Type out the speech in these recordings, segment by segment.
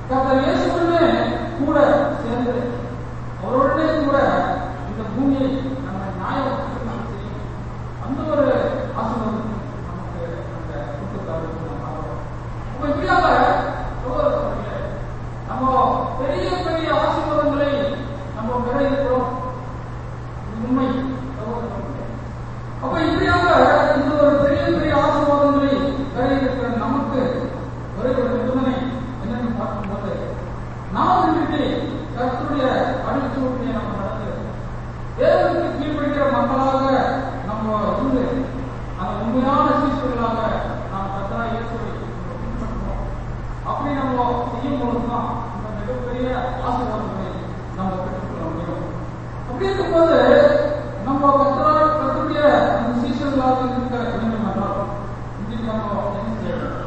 கர்த்தர் இயேசுவுடனே கூட சேர்ந்து அவரோடனே கூட இந்த பூமியை நம்ம நியாயம் செய்யும் அந்த ஒரு ஆசீர்வாதம் நமக்கு அந்த கூட்டத்தாருக்கு நம்ம பார்க்கிறோம். அப்ப இப்படியாக சகோதர சகோதரிகளே, நம்ம பெரிய பெரிய ஆசீர்வாதங்களை நம்ம பெற இருக்கிறோம் இது உண்மை சகோதர சகோதரிகளே. அப்ப இப்படியாக இந்த ஒரு பெரிய பெரிய ஆசீர்வாதங்களை பெற இருக்கிற நமக்கு ஒரே ஒரு நிபந்தனை என்னன்னு பார்க்கும்போது நாம் இன்றைக்கு கர்த்தருடைய அடிச்சுவட்டியை நம்ம நடந்து தேவனுக்கு கீழ்ப்படுகிற மக்களாக நம்ம இருந்து அந்த உண்மையான சீசர்களாக நாம் கத்தரா இயேசுவை பின்பற்றுவோம் அப்படி நம்ம செய்யும் பொழுதுதான் இந்த மிகப்பெரிய ஆசீர்வாதங்களை நம்ம பெற்றுக்கொள்ள முடியும் அப்படி இருக்கும்போது நம்ம கத்தரா கத்தருடைய அந்த சீசர்களாக இருக்க வேண்டும் என்றால் இன்றைக்கு நம்ம என்ன செய்ய வேண்டும்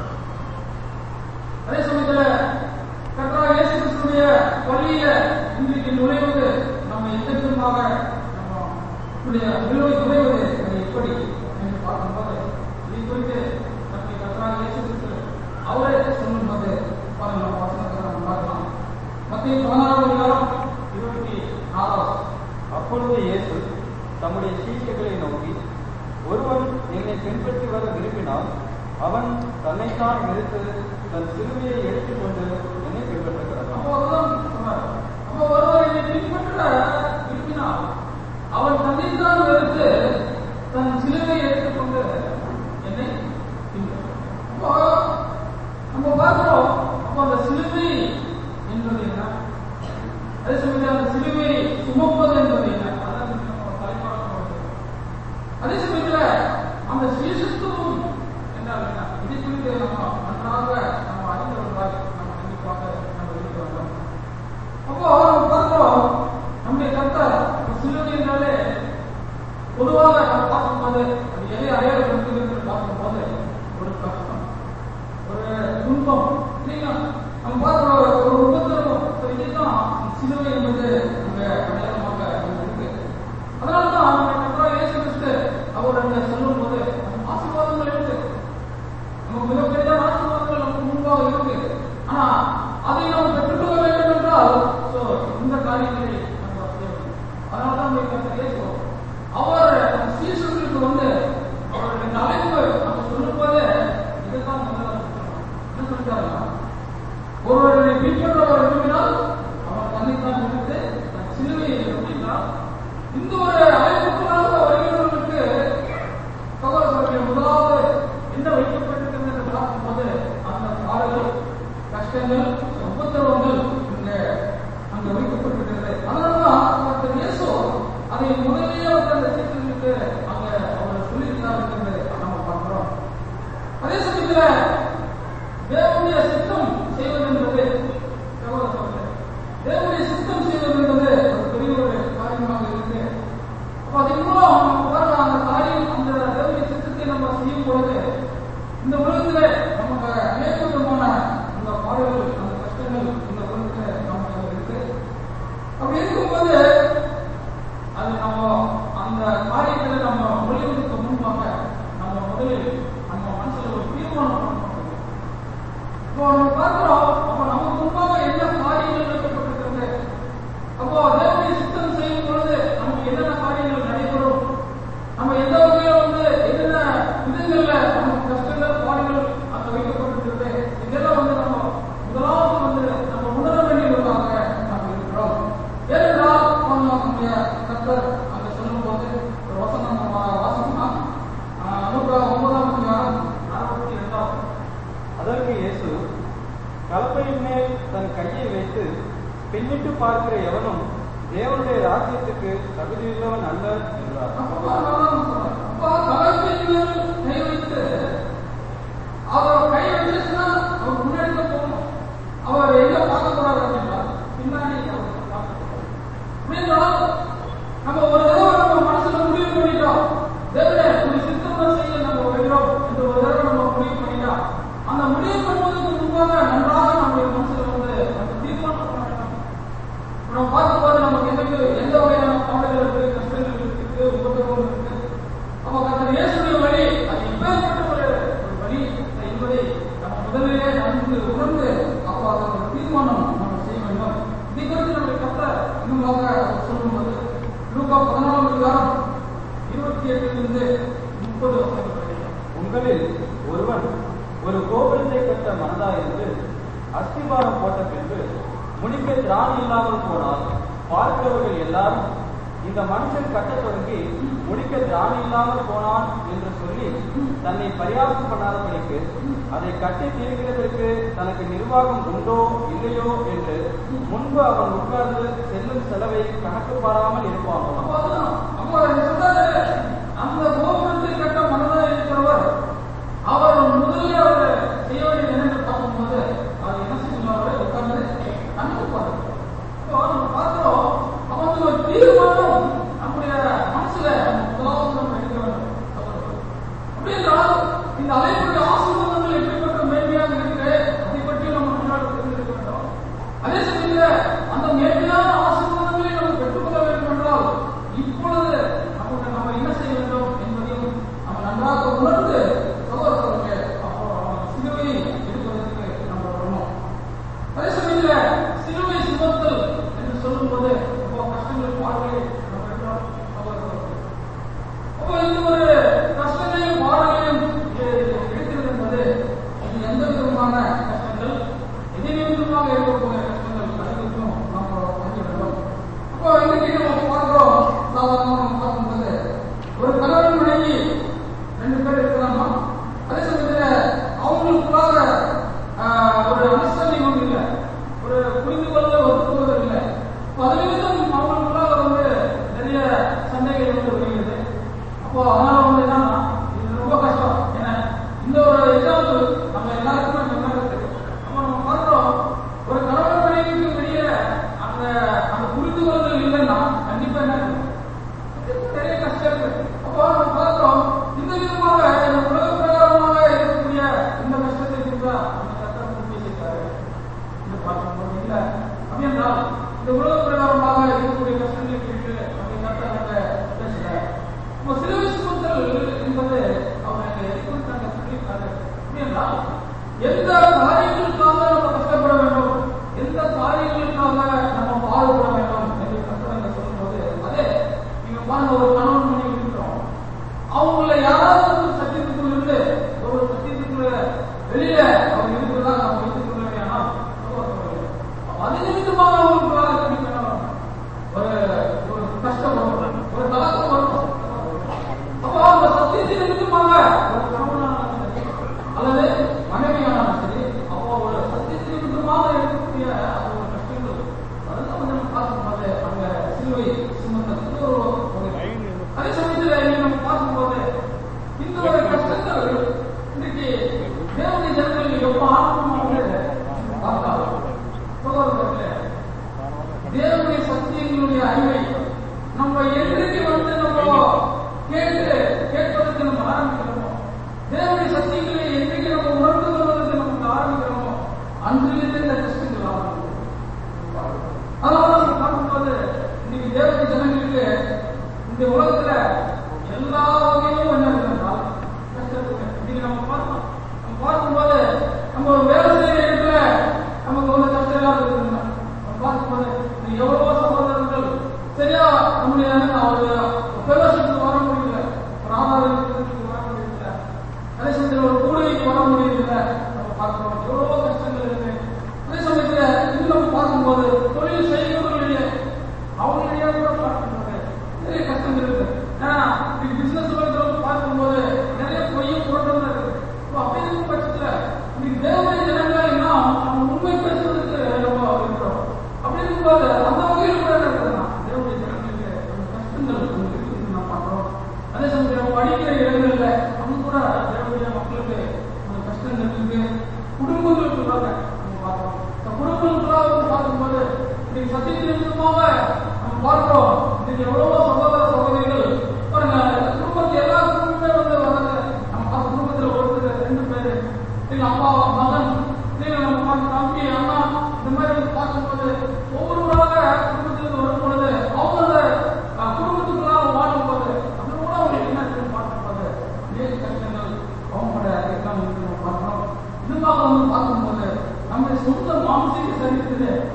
அதே சமயத்துல கர்த்தரா இயேசு கிறிஸ்துடைய பள்ளியில இன்றைக்கு நுழைவது நம்ம எந்த விதமாக நம்ம நம்முடைய நுழைவு நுழைவது அது எப்படி என்று பார்க்கும்போது இதை குறித்து நம்முடைய கர்த்தரா இயேசு கிறிஸ்து அவரே சொல்லும்போது பாருங்க நம்ம வசனத்தை நம்ம பார்க்கலாம் மத்திய பதினாறாம் அதிகாரம் இருபத்தி ஆறாவது அப்பொழுது இயேசு தம்முடைய சீஷர்களை நோக்கி ஒருவன் என்னை பின்பற்றி வர விரும்பினால் அவன் தன்னைத்தான் வெறுத்து தன் சிலுவையை எடுத்துக்கொண்டு என்னை பின்பற்ற கடந்தான் அப்போ அதுதான் சொன்னார். அப்போ ஒருவர் என்னை பின்பற்ற விரும்பினால் அவன் தன்னைத்தான் வெறுத்து தன் சிலுவை எடுத்துக்கொண்டு என்னை பின்பற்றும். அப்போ நம்ம பார்க்கிறோம் அப்போ அந்த சிலுவை என்பது என்ன அதே சமயத்தில் அந்த சிலுவை சுமப்பது என்பது என்ன அதான் நம்ம தலைப்பாக பார்க்கிறோம். அதே சமயத்துல அந்த சீசத்துவம் என்றால் என்ன இதை குறித்து நம்ம நன்றாக நம்ம அறிந்தவர்களாக நம்ம கண்டிப்பாக நம்ம இருக்க வேண்டும் அப்போ நம்ம பார்க்கிறோம் நம்முடைய கர்த்தர் இப்ப சிலுவை என்றாலே பொதுவாக நம்ம பார்க்கும்போது அது எதை அடையாளப்படுத்துகிறது என்று பார்க்கும்போது ஒரு கஷ்டம் ஒரு துன்பம் இல்லைங்களா நம்ம பார்க்கிற ஒரு உபத்திரவம் So இதுதான் சிலுவை என்பது அங்க அடையாளமாக அங்க இருக்கு அதனால தான் நம்ம கர்த்தராகிய இயேசு கிறிஸ்து அவர் அங்க சொல்லும் போது ஆசீர்வாதங்கள் இருக்கு நமக்கு மிகப்பெரிய ஆசீர்வாதங்கள் நமக்கு முன்பாக இருக்கு ஆனா அதை நாம் பெற்றுக்கொள்ள வேண்டும் என்றால் so இந்த காரியங்களை நம்ம செய்ய வேண்டும் அதனால தான் நம்ம கர்த்தர் இயேசு அவர் அந்த சீசர்களுக்கு வந்து அவருடைய இந்த அழைப்பு நம்ம சொல்லும் போது இதுதான் முதல்ல சொல்லணும். என்ன சொல்லிட்டாருன்னா ஒருவரை பின்பற்றவர் விரும்பினால் அவர் தன்னைத்தான் எடுத்து தன் சிலுவையை அப்படின்னா இந்த ஒரு அழைப்புகளாக வருகிறவர்களுக்கு சகோதரர்களுடைய முதலாவது என்ன வைக்கப்பட்டிருக்கிறது என்று பார்க்கும்போது அந்த பாடுகள் கஷ்டங்கள் உபத்திரவங்கள் இங்க அங்க வைக்கப்பட்டிருக்கிறது அதனாலதான் கர்த்தர் இயேசு அதை முதலிலே அவர் அந்த சீசர்களுக்கு அங்க அவர் சொல்லியிருந்தார் என்று நம்ம பார்க்கிறோம் அதே சமயத்துல தேவனுடைய சித்தம் செய்வது என்பது சகோதர சகோதரர்களே, தேவனுடைய சித்தம் செய்வது என்பது ஒரு பெரிய ஒரு காரியமாக இருக்கு அப்ப அதன் மூலம் நம்ம பாருங்க அந்த காரியம் அந்த தேவனுடைய சித்தத்தை நம்ம செய்யும் பொழுது இந்த உலகத்திலே நமக்கு அநேக விதமான அந்த பாடுகள் அந்த கஷ்டங்கள் இந்த உலகத்திலே நமக்கு இருக்கு அப்படி இருக்கும்போது அது நம்ம அந்த காரியங்களை நம்ம ஒளிவதற்கு முன்பாக நம்ம முதலில் நம்ம மனசுல ஒரு தீர்மானம் பண்ணணும் இப்போ நம்ம பார்க்கிறோம் அப்போ நமக்கு முன்பாக என்ன காரியங்கள் வைக்கப்பட்டிருக்கிறது அப்போ தேவனுடைய சித்தம் செய்யும் பொழுது நமக்கு என்னென்ன காரியங்கள் நடைபெறும் நம்ம எந்த வகையில வந்து என்னென்ன விதங்கள்ல நமக்கு கஷ்டங்கள் பாடுகள் அங்க வைக்கப்பட்டிருக்கிறது இதெல்லாம் வந்து நம்ம முதலாவது வந்து நம்ம உணர வேண்டியவர்களாக நாம் இருக்கிறோம் ஏனென்றால் நம்ம நம்முடைய கர்த்தர் அங்க சொல்லும் போது ஒரு வசனம் நம்ம வாசிக்கலாம் நூற்று ஒன்பதாம் அதிகாரம் அறுபத்தி இரண்டாம் அதற்கு இயேசு கலப்பையின் மேல் தன் கையை வைத்து பின்னிட்டு பார்க்கிற எவனும் தேவனுடைய ராஜ்யத்துக்கு தகுதியுள்ளவன் அல்ல என்றார் அப்பா அப்பா தலைப்பின் மேல் கை வைத்து அவர் கை வச்சிருச்சுன்னா அவர் முன்னாடி தான் போகணும் அவர் எங்க பார்க்க போறாரு அப்படின்னா பின்னாடி அவர் பார்க்க போறாரு அப்படின்னா நம்ம ஒரு தடவை நம்ம மனசுல முடிவு பண்ணிட்டோம் தேவனே ஒரு சித்தம் செய்ய நம்ம வருகிறோம் என்று ஒரு தடவை நம்ம முடிவு பண்ணிட்டா அந்த முடிவு பண்ணுவதற்கு முன்பாக நன்றாக நம்முடைய மனசுல வந்து அந்த தீர்மானம் பண்ண வேண்டும் நம்ம பார்க்கும்போது நமக்கு எந்த எந்த வகையான பாடுகள் இருக்கு கஷ்டங்கள் இருக்கு உபத்திரவம் இருக்கு அப்ப கர்த்தர் இயேசுடைய வழி அது எப்பேற்பட்ட ஒரு ஒரு வழி என்பதை நம்ம முதலிலே நன்கு உணர்ந்து அப்போ அதை ஒரு தீர்மானம் இதை குறித்து நம்முடைய கத்த இன்னுமாக சொல்லும்போது லூக்கா பதினாலாம் அதிகாரம் இருபத்தி எட்டிலிருந்து முப்பது வசனங்கள் வரைக்கும். உங்களில் ஒருவன் ஒரு கோபுரத்தை கட்ட மனதாயிருந்து அஸ்திபாரம் போட்ட பின்பு முடிக்க திராணி இல்லாமல் போனால் பார்க்கிறவர்கள் எல்லாரும் இந்த மனுஷன் கட்டத் தொடங்கி முடிக்க திராணி இல்லாமல் போனான் என்று சொல்லி தன்னை பரியாசம் பண்ணாதபடிக்கு அதை கட்டி தீர்க்கிறதற்கு தனக்கு நிர்வாகம் உண்டோ இல்லையோ என்று முன்பு அவன் உட்கார்ந்து செல்லும் செலவை கணக்கு பாராமல் இருப்பானோ அப்போ அதுதான். அப்போ அவர் சொல்றாரு, அந்த கோபுரத்தை கட்ட மனதாக இருக்கிறவர் அவர் முதல்ல அவர் செய்ய வேண்டியது என்னன்னு பார்க்கும்போது அவர் என்ன செய்யணும் உட்கார்ந்து கணக்கு பாருங்க இப்போ நம்ம பார்க்கிறோம் அப்போ வந்து ஒரு தீர்மானம் நம்முடைய மனசுல முதலாவது நம்ம எடுக்க வேண்டும் அப்படி என்றால் இந்த அழைப்புடைய ஆசீர்வாதங்கள் எப்படிப்பட்ட மேன்மையாக இருக்கு அதை பற்றி நம்ம முன்னாடி தெரிந்திருக்க வேண்டும் அதே சமயத்தில் அந்த மேன்மையான ஆசீர்வாதங்களை நம்ம பெற்றுக்கொள்ள வேண்டும் என்றால் இப்பொழுது நமக்கு நம்ம என்ன செய்ய வேண்டும் என்பதையும் நம்ம நன்றாக உணர்ந்து சகோதரர்களுக்கு அப்போ சிலுவையை எடுப்பதற்கு நம்ம வரணும் அதே சமயத்தில் சிலுவை சுமத்தல் என்று சொல்லும்போது ரொம்ப கஷ்டங்கள் பாடுகளை நம்ம பெற்றோம் சகோதரர்களுக்கு அப்போ இந்த ஒரு கஷ்டங்களையும் பாடங்களையும் எடுக்கிறது என்பது இது எந்த விதமான கஷ்டங்கள் எதை நிமித்தமாக இருக்கக்கூடிய கஷ்டங்கள் அனைவருக்கும் நாம் அறிய வேண்டும் அப்போ இன்னைக்கு நம்ம பார்க்கிறோம் சாதாரணமாக நம்ம பார்க்கும்போது ஒரு கணவன் மனைவி ரெண்டு பேர் இருக்கிறாங்க அதே சமயத்தில் அவங்களுக்குள்ளாக ஆஹ், ஒரு அண்டர்ஸ்டாண்டிங் ஒன்று இல்லை ஒரு புரிந்து கொள்ள ஒத்துக்கொள்வது இல்லை அப்போ அது நிமித்தம் அவங்களுக்குள்ளாக வந்து நிறைய சண்டைகள் வந்து வருகிறது அப்போ அதனால வந்து என்னன்னா இது ரொம்ப கஷ்டம் ஏன்னா இந்த ஒரு எக்ஸாம்பிள் நம்ம எல்லாருக்குமே இந்த மாதிரி இருக்கு அப்போ நம்ம பார்க்கிறோம் ஒரு கணவன் மனைவிக்கு வெளியே அந்த அந்த புரிந்து கொள்ளுதல் இல்லைன்னா கண்டிப்பா என்ன இருக்கும்? இதுக்கு நிறைய கஷ்டம் இருக்கு அப்போ நம்ம பார்க்கிறோம் இந்த விதமாக இந்த உலக பிரகாரமாக இருக்கக்கூடிய இந்த கஷ்டத்தை குறித்தா அந்த கஷ்டம் முன் பேசியிருக்காரு இந்த பார்க்கும்போது இல்ல அப்படி என்றால் இந்த உலக பிரகாரமாக இருக்கக்கூடிய கஷ்டங்களை குறித்து நம்ம கஷ்டத்தை பேசல இப்போ சிலுவை சுமத்தல் என்பது அவங்க எதை குறித்து அங்க சொல்லியிருக்காரு அப்படி என்றால் எந்த காரியங்களுக்காக நம்ம கஷ்டப்பட வேண்டும் எந்த காரியங்களுக்காக நம்ம பாடுபட வேண்டும் என்று கஷ்டத்தை சொல்லும்போது அதே நீங்க பாருங்க ஒரு கணவன் மனைவி இருக்கிறோம் அவங்கள யாராவது ஒரு சத்தியத்துக்குள்ள இருந்து ஒரு சத்தியத்துக்குள்ள வெளியில அவங்க இருக்கிறதா நம்ம வைத்துக் கொள்ள வேண்டியானால் அது நிமித்தமாக அவங்களுக்குள்ளாக திருப்பி என்ன வரும்? ஒரு ஒரு கஷ்டம் வரும் ஒரு கலக்கம் வரும் அப்போ அந்த சத்தியத்தின் நிமித்தமாக ஒரு கணவனானாலும் சரி, அல்லது மனைவியானாலும் சரி அப்போ ஒரு சத்தியத்தின் நிமித்தமாக இருக்கக்கூடிய அந்த ஒரு கஷ்டங்கள் அதெல்லாம் வந்து நம்ம பார்க்கும்போது அங்க சிலுவை சுமத்தல் இது ஒரு ஒரு அதே சமயத்துல நீங்க நம்ம பார்க்கும்போது இந்த ஒரு கஷ்டங்கள் இன்னைக்கு தேவனுடைய ஜனங்கள் எவ்வளவு ஆத்மாவே பார்த்தாலும் சகோதரர்களே, தேவனுடைய சத்தியங்களுடைய அறிவை நம்ம என்றைக்கு வந்து நம்ம கேட்டு கேட்பதற்கு நம்ம ஆரம்பிக்கிறோமோ தேவனுடைய சத்தியங்களை என்றைக்கு நம்ம உணர்ந்து கொள்வதற்கு நமக்கு ஆரம்பிக்கிறோமோ அன்றிலிருந்து இந்த கஷ்டங்கள் ஆரம்பிக்கும் அதனால நம்ம பார்க்கும்போது இன்னைக்கு தேவனுடைய ஜனங்களுக்கு இந்த உலகத்துல எல்லா வகையிலும் என்ன இருக்குன்றால் கஷ்டம் இருக்கு இன்னைக்கு நம்ம பார்த்தோம் நம்ம பார்க்கும்போது நம்ம ஒரு வேலை செய்யற இடத்துல நமக்கு வந்து கஷ்டம் எல்லாம் இருக்குங்க நம்ம பார்க்கும்போது இன்னைக்கு எவ்வளவோ சகோதரர்கள் சரியா நம்முடைய ஒரு ஃபெலோஷிப் வர முடியல ஒரு ஆதாரத்துக்கு வர முடியல அதே சமயத்தில் ஒரு கூடைக்கு வர முடியல நம்ம பார்க்கிறோம் எவ்வளவோ கஷ்டங்கள் இருக்கு அதே சமயத்துல இன்னும் நம்ம பார்க்கும்போது தொழில் செய்கிறவர்களிடையே அவங்களிடையே கூட பார்க்கும்போது நிறைய கஷ்டங்கள் இருக்கு ஏன்னா இன்னைக்கு பிசினஸ் உலகத்தில் பார்க்கும்போது நிறைய பொய்யும் புரட்டம் இருக்கு இப்போ அப்படி இருக்கும் பட்சத்துல இன்னைக்கு தேவனுடைய ஜனங்களா இன்னும் நம்ம உண்மை பேசுவதற்கு நம்ம இருக்கிறோம் அப்படி இருக்கும்போது அந்த வகையில் கூட என்ன இருக்குதுன்னா தேவனுடைய ஜனங்களுக்கு கொஞ்சம் கஷ்டங்கள் கொஞ்சம் இருக்குதுன்னு நான் பார்க்கிறோம் அதே சமயத்தில் நம்ம படிக்கிற இடங்கள்ல அவங்க கூட தேவனுடைய மக்களுக்கு கொஞ்சம் கஷ்டங்கள் இருக்கு குடும்பங்களுக்குள்ளாக நம்ம பார்க்கிறோம் இந்த குடும்பங்களுக்குள்ளாக வந்து பார்க்கும்போது இன்னைக்கு சத்தியத்தின் நிமித்தமாக நம்ம பார்க்கிறோம் இன்னைக்கு எவ்வளவோ சகோதர சகோதரிகள் பாருங்க இந்த குடும்பத்தை எல்லா குடும்பமே வந்து வர்றது நம்ம பார்த்த குடும்பத்துல ஒருத்தர் ரெண்டு பேரு இல்ல அப்பா மகன் இல்ல நம்ம பார்க்க தம்பி அண்ணா இந்த மாதிரி வந்து பார்க்கும்போது ஒவ்வொருவராக குடும்பத்திலிருந்து வரும் பொழுது அவங்க அந்த அஹ், குடும்பத்துக்குள்ளாக வாழும் போது அது கூட அவங்களுக்கு என்ன இருக்குன்னு பார்க்கும்போது நிறைய கஷ்டங்கள் அவங்களோட எல்லாம் நம்ம பார்க்கிறோம் இதுவாக வந்து பார்க்கும்போது நம்முடைய சொந்த மானசீக சரீரத்திலே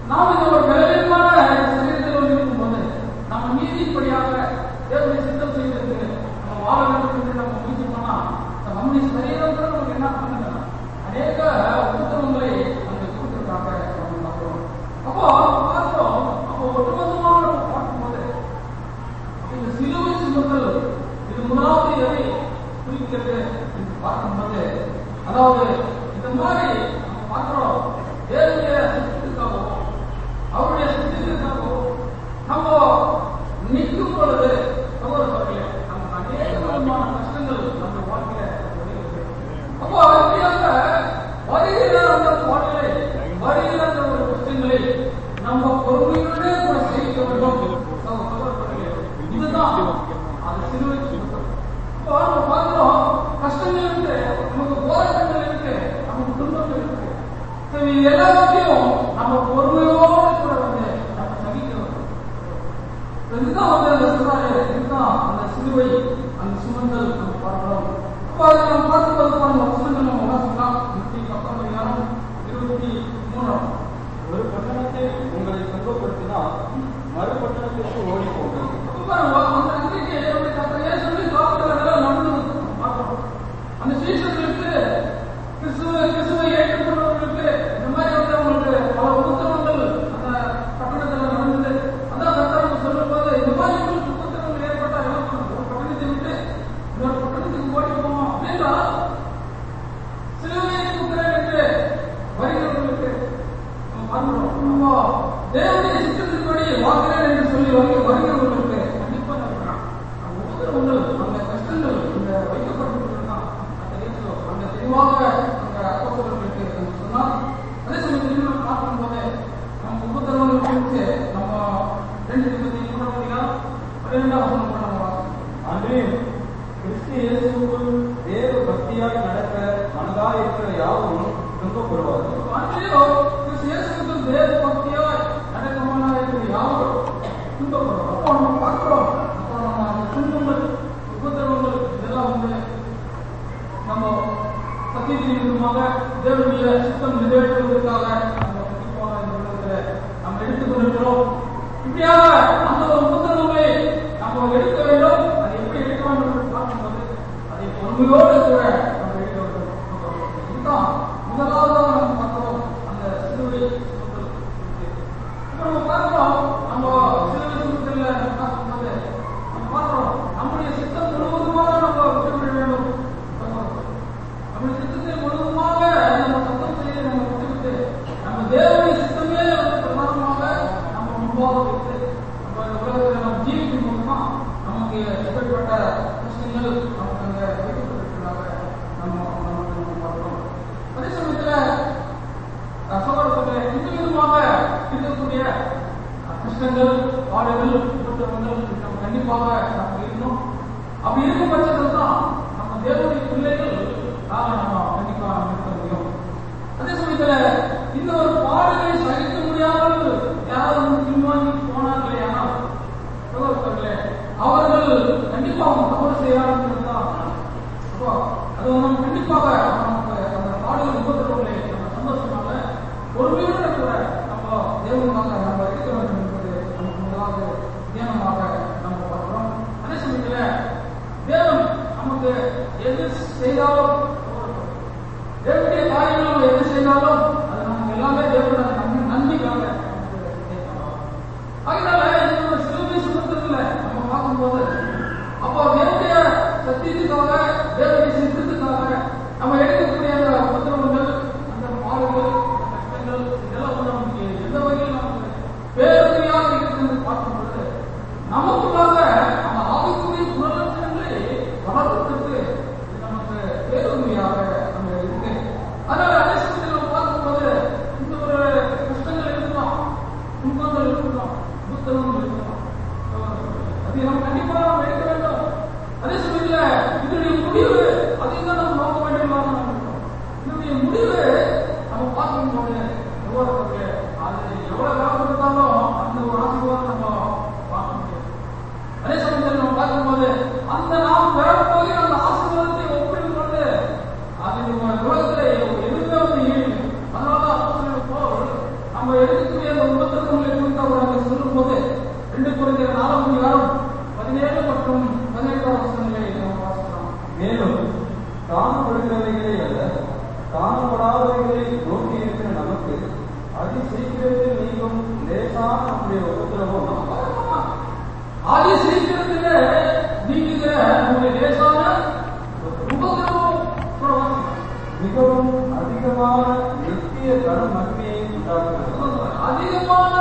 நாம் இந்த ஒரு பலவீனமான சரீரத்தில் வந்து இருக்கும்போது நம்ம நீதிப்படியாக தேவனை சித்தம் செய்வதற்கு நம்ம வாழ வேண்டும் என்று நம்ம முயற்சி பண்ணா இந்த நம்முடைய சரீரம் கூட நமக்கு என்ன பண்ணுங்க அநேக உத்தரவுகளை அங்கே கொடுத்துருக்காங்க நம்ம பார்க்கிறோம் அப்போ பார்க்கிறோம் அப்போ ஒட்டுமொத்தமாக நம்ம பார்க்கும்போது இந்த சிலுவை சுமத்தல் இது முதலாவது எதை குறிக்கிறது என்று பார்க்கும்போது அதாவது இந்த மாதிரி நம்ம பார்க்கிறோம் தேவனுடைய சித்தத்துக்காகவும் அவருடைய சித்தத்துக்காகவும் நம்ம நிற்கும் பொழுது சகோதரர்களே நமக்கு அநேக விதமான கஷ்டங்கள் நம்ம வாழ்க்கையில வருகிறது. அப்போ அப்படியாக வருகிற அந்த பாடலை வருகிற அந்த ஒரு கஷ்டங்களை நம்ம பொறுமையுடனே கூட செய்ய வேண்டும் நம்ம சகோதரர்களே இதுதான் அது சிலுவை சுமத்தல் இப்போ நம்ம பார்க்கிறோம் கஷ்டங்கள் இருக்கு நமக்கு போராட்டங்கள் இருக்கு நமக்கு துன்பங்கள் இருக்கு So, இது எல்லாத்தையும் நம்ம பொறுமையோடு கூட வந்து நம்ம சகிக்க வேண்டும் இதுதான் வந்து அந்த சொல்றாரு இதுதான் அந்த சிலுவை அந்த சுமந்தல் நம்ம பார்க்கிறோம் அப்போ அதை நம்ம பார்க்கும்போது பாருங்க வசனங்கள் நம்ம வாசிக்கலாம் நூற்றி பத்தொன்பது அதிகாரம் இருபத்தி மூணாம் ஒரு பட்டணத்தை உங்களை துன்பப்படுத்தினால் மறு பட்டணத்திற்கு ஓடி போங்கள் அப்ப பாருங்க அந்த அன்றைக்கு எப்படி கர்த்தர் இயேசுவை காப்பாற்றுறதெல்லாம் நடந்தது பார்க்கிறோம் அந்த சீசர்களுக்கு கிறிஸ்துவ கிறிஸ்துவை ஏற்றுக்கொண்டவர்களுக்கு இந்த மாதிரி வந்து அவங்களுக்கு பல உத்தரவுகள் அந்த பட்டணத்தில் நடந்தது அதான் கர்த்தர் சொல்லும்போது இந்த மாதிரி உங்களுக்கு உத்தரவுகள் ஏற்பட்டா என்ன பண்ணணும் ஒரு பட்டணத்தை விட்டு இன்னொரு பட்டணத்துக்கு ஓடி போவோம் அப்படின்னா சிலுவையை தூக்குறேன் என்று வருகிறவர்களுக்கு நம்ம பார்க்கிறோம் நம்ம தேவனுடைய சித்தத்தின்படி வாழ்கிறேன் என்று சொல்லி வருக வருகிறவர்களுக்கு கண்டிப்பா நம்ம நம்ம உத்தரவுகள் அந்த கஷ்டங்கள் இந்த வைக்கப்பட்டிருக்கிறதுதான் அந்த இயேசு அந்த தெளிவாக அந்த அப்போஸ்தலர்களுக்கு நம்ம சொன்னார் அதே சமயத்தில் நம்ம பார்க்கும்போது நம்ம உபத்திரவங்கள் குறித்து நம்ம ரெண்டு இருபத்தி மூணாம் அதிகாரம் பன்னிரெண்டாம் வசனம் கூட நம்ம வாசிக்கிறோம். அன்றையும் கிறிஸ்து இயேசுக்குள் தேவ பக்தியாய் நடக்க மனதாய் இருக்கிற யாவரும் துன்பப்படுவார்கள் அன்றையோ கிறிஸ்து இயேசுவுக்கு தேவ பக்தியாய் நடக்கமானாய் இருக்கிற யாவரும் துன்பப்படுறோம். அப்போ நம்ம பார்க்கிறோம். அப்போ நம்ம அந்த துன்பங்கள், உபத்திரவங்கள் இதெல்லாம் வந்து நம்ம சத்தியத்தின் நிமித்தமாக தேவனுடைய சித்தம் நிறைவேற்றுவதற்காக நம்ம கண்டிப்பாக இந்த உலகத்துல நம்ம எடுத்துக்கொண்டிருக்கிறோம் இப்படியாக அந்த ஒரு உபத்திரவங்களை நம்ம எடுக்க வேண்டும் அதை எப்படி எடுக்க வேண்டும் என்று பார்க்கும்போது அதை பொறுமையோடு கூட நம்ம எடுக்க வேண்டும் இதுதான் முதலாவதாக நம்ம பார்க்கிறோம் அந்த சிலுவை சுமத்தல் குறித்து. இப்ப நம்ம பார்க்கிறோம் நம்ம சிலுவை சுமத்தல்ல பார்க்கும்போது நம்ம பார்க்கிறோம் நம்முடைய சித்தம் முழுவதுமாக நம்ம விட்டுவிட வேண்டும் நம்முடைய சித்தத்தை முழுவதுமாக நம்ம சத்தம் செய்ய நம்ம விட்டுவிட்டு நம்ம தேவனுடைய சித்தமே வந்து பிரதானமாக நம்ம முன்பாக வைத்து நம்ம இந்த உலகத்தில் நம்ம ஜீவிக்கும் போதுதான் நமக்கு எப்படிப்பட்ட கஷ்டங்கள் நமக்கு அங்க வைக்கப்பட்டிருக்கிறதாக நம்ம நமக்கு நம்ம பார்க்கிறோம் அதே சமயத்துல சகோதரர்களே இந்த விதமாக இருக்கக்கூடிய கஷ்டங்கள் பாடுகள் உபத்திரவங்கள் நம்ம கண்டிப்பாக நம்ம இருக்கணும் அப்படி இருக்கும் பட்சத்தில் தான் நம்ம தேவனுடைய பிள்ளைகள் ஆக நம்ம கண்டிப்பா நம்ம இருக்க முடியும் அதே சமயத்துல இந்த ஒரு பாடுகளை சகிக்க முடியாமல் யாராவது வந்து பின்வாங்கி போனார்களே ஆனால் சகோதரர்களே அவர்கள் கண்டிப்பா அவங்க தவறு செய்யறாங்க தான் அப்போ அது நம்ம கண்டிப்பாக நமக்கு அந்த பாடல் உபத்திரவங்களை நம்ம சந்தோஷமாக பொறுமையோட கூட நம்ம தேவனுக்காக நம்ம இருக்க வேண்டும் என்பது நமக்கு முதலாவது தியானமாக நம்ம பார்க்கிறோம் அதே சமயத்துல தேவன் நமக்கு எது செய்தாலும் தேவனுடைய காரியங்கள் நம்ம எது செய்தாலும் அது நமக்கு எல்லாமே தேவனோட நன்மை நன்மைக்காக நமக்கு செய்யப்படும். அதனால இந்த ஒரு சிலுவை சுமத்தத்துல நம்ம பார்க்கும்போது அப்போ தேவனுடைய சத்தியத்துக்காக தேவனுடைய சித்தத்துக்காக நம்ம எடுக்கக்கூடிய அந்த உத்தரவுகள் அந்த பாடுகள் அந்த கஷ்டங்கள் இதெல்லாம் வந்து நமக்கு எந்த வகையில் நமக்கு பேருமையாக இருக்கிறது பார்க்கும் பொழுது நமக்குள்ளாக அந்த ஆவிக்குரிய குணலட்சணங்களை வளர்ப்பதற்கு இது நமக்கு பேருமையாக நம்ம இருக்கு அதனால அதே சமயத்தில் நம்ம பார்க்கும்போது இந்த ஒரு கஷ்டங்கள் இருக்கலாம் துன்பங்கள் இருக்கலாம் புத்தகங்கள் இருக்கலாம் அதை நம்ம கண்டிப்பாக நம்ம எடுக்க வேண்டும் அதே சமயத்துல இதனுடைய முடிவு அதையும் தான் நம்ம நோக்க வேண்டியதாக நம்ம இருக்கோம். இதனுடைய முடிவு நம்ம பார்க்கும்போது எவ்வளவு இருக்கு? அது எவ்வளவு காலம் இருந்தாலும் அந்த ஒரு ஆசீர்வாதம் நம்ம பார்க்க முடியாது அதே சமயத்தில் நம்ம பார்க்கும்போது அந்த நாம் பெறப்போகிற அந்த ஆசீர்வாதத்தை ஒப்பிடும் கொண்டு அது நம்ம உலகத்துல எதுவுமே வந்து ஈடு அதனால அப்போஸ்தலர் பவுல் நம்ம எடுக்கக்கூடிய அந்த ரெண்டு குறைந்த நாலாம் அதிகாரம் பதினேழு மற்றும் பதினெட்டாம் வசனங்களை நாம் வாசிக்கலாம் மேலும் காணப்படுகிறவைகளே அல்ல காணப்படாதவைகளை நோக்கி இருக்கிற நமக்கு அதி சீக்கிரத்தில் நீங்கும் லேசான நம்முடைய உபத்திரவம் ஆதி சீக்கிரத்துல நீங்குகிற நம்முடைய லேசான உபதிரவம் கூட வாசிக்கலாம். மிகவும் அதிகமான நித்திய கன மகிமையை உண்டாக்குகிறது அதிகமான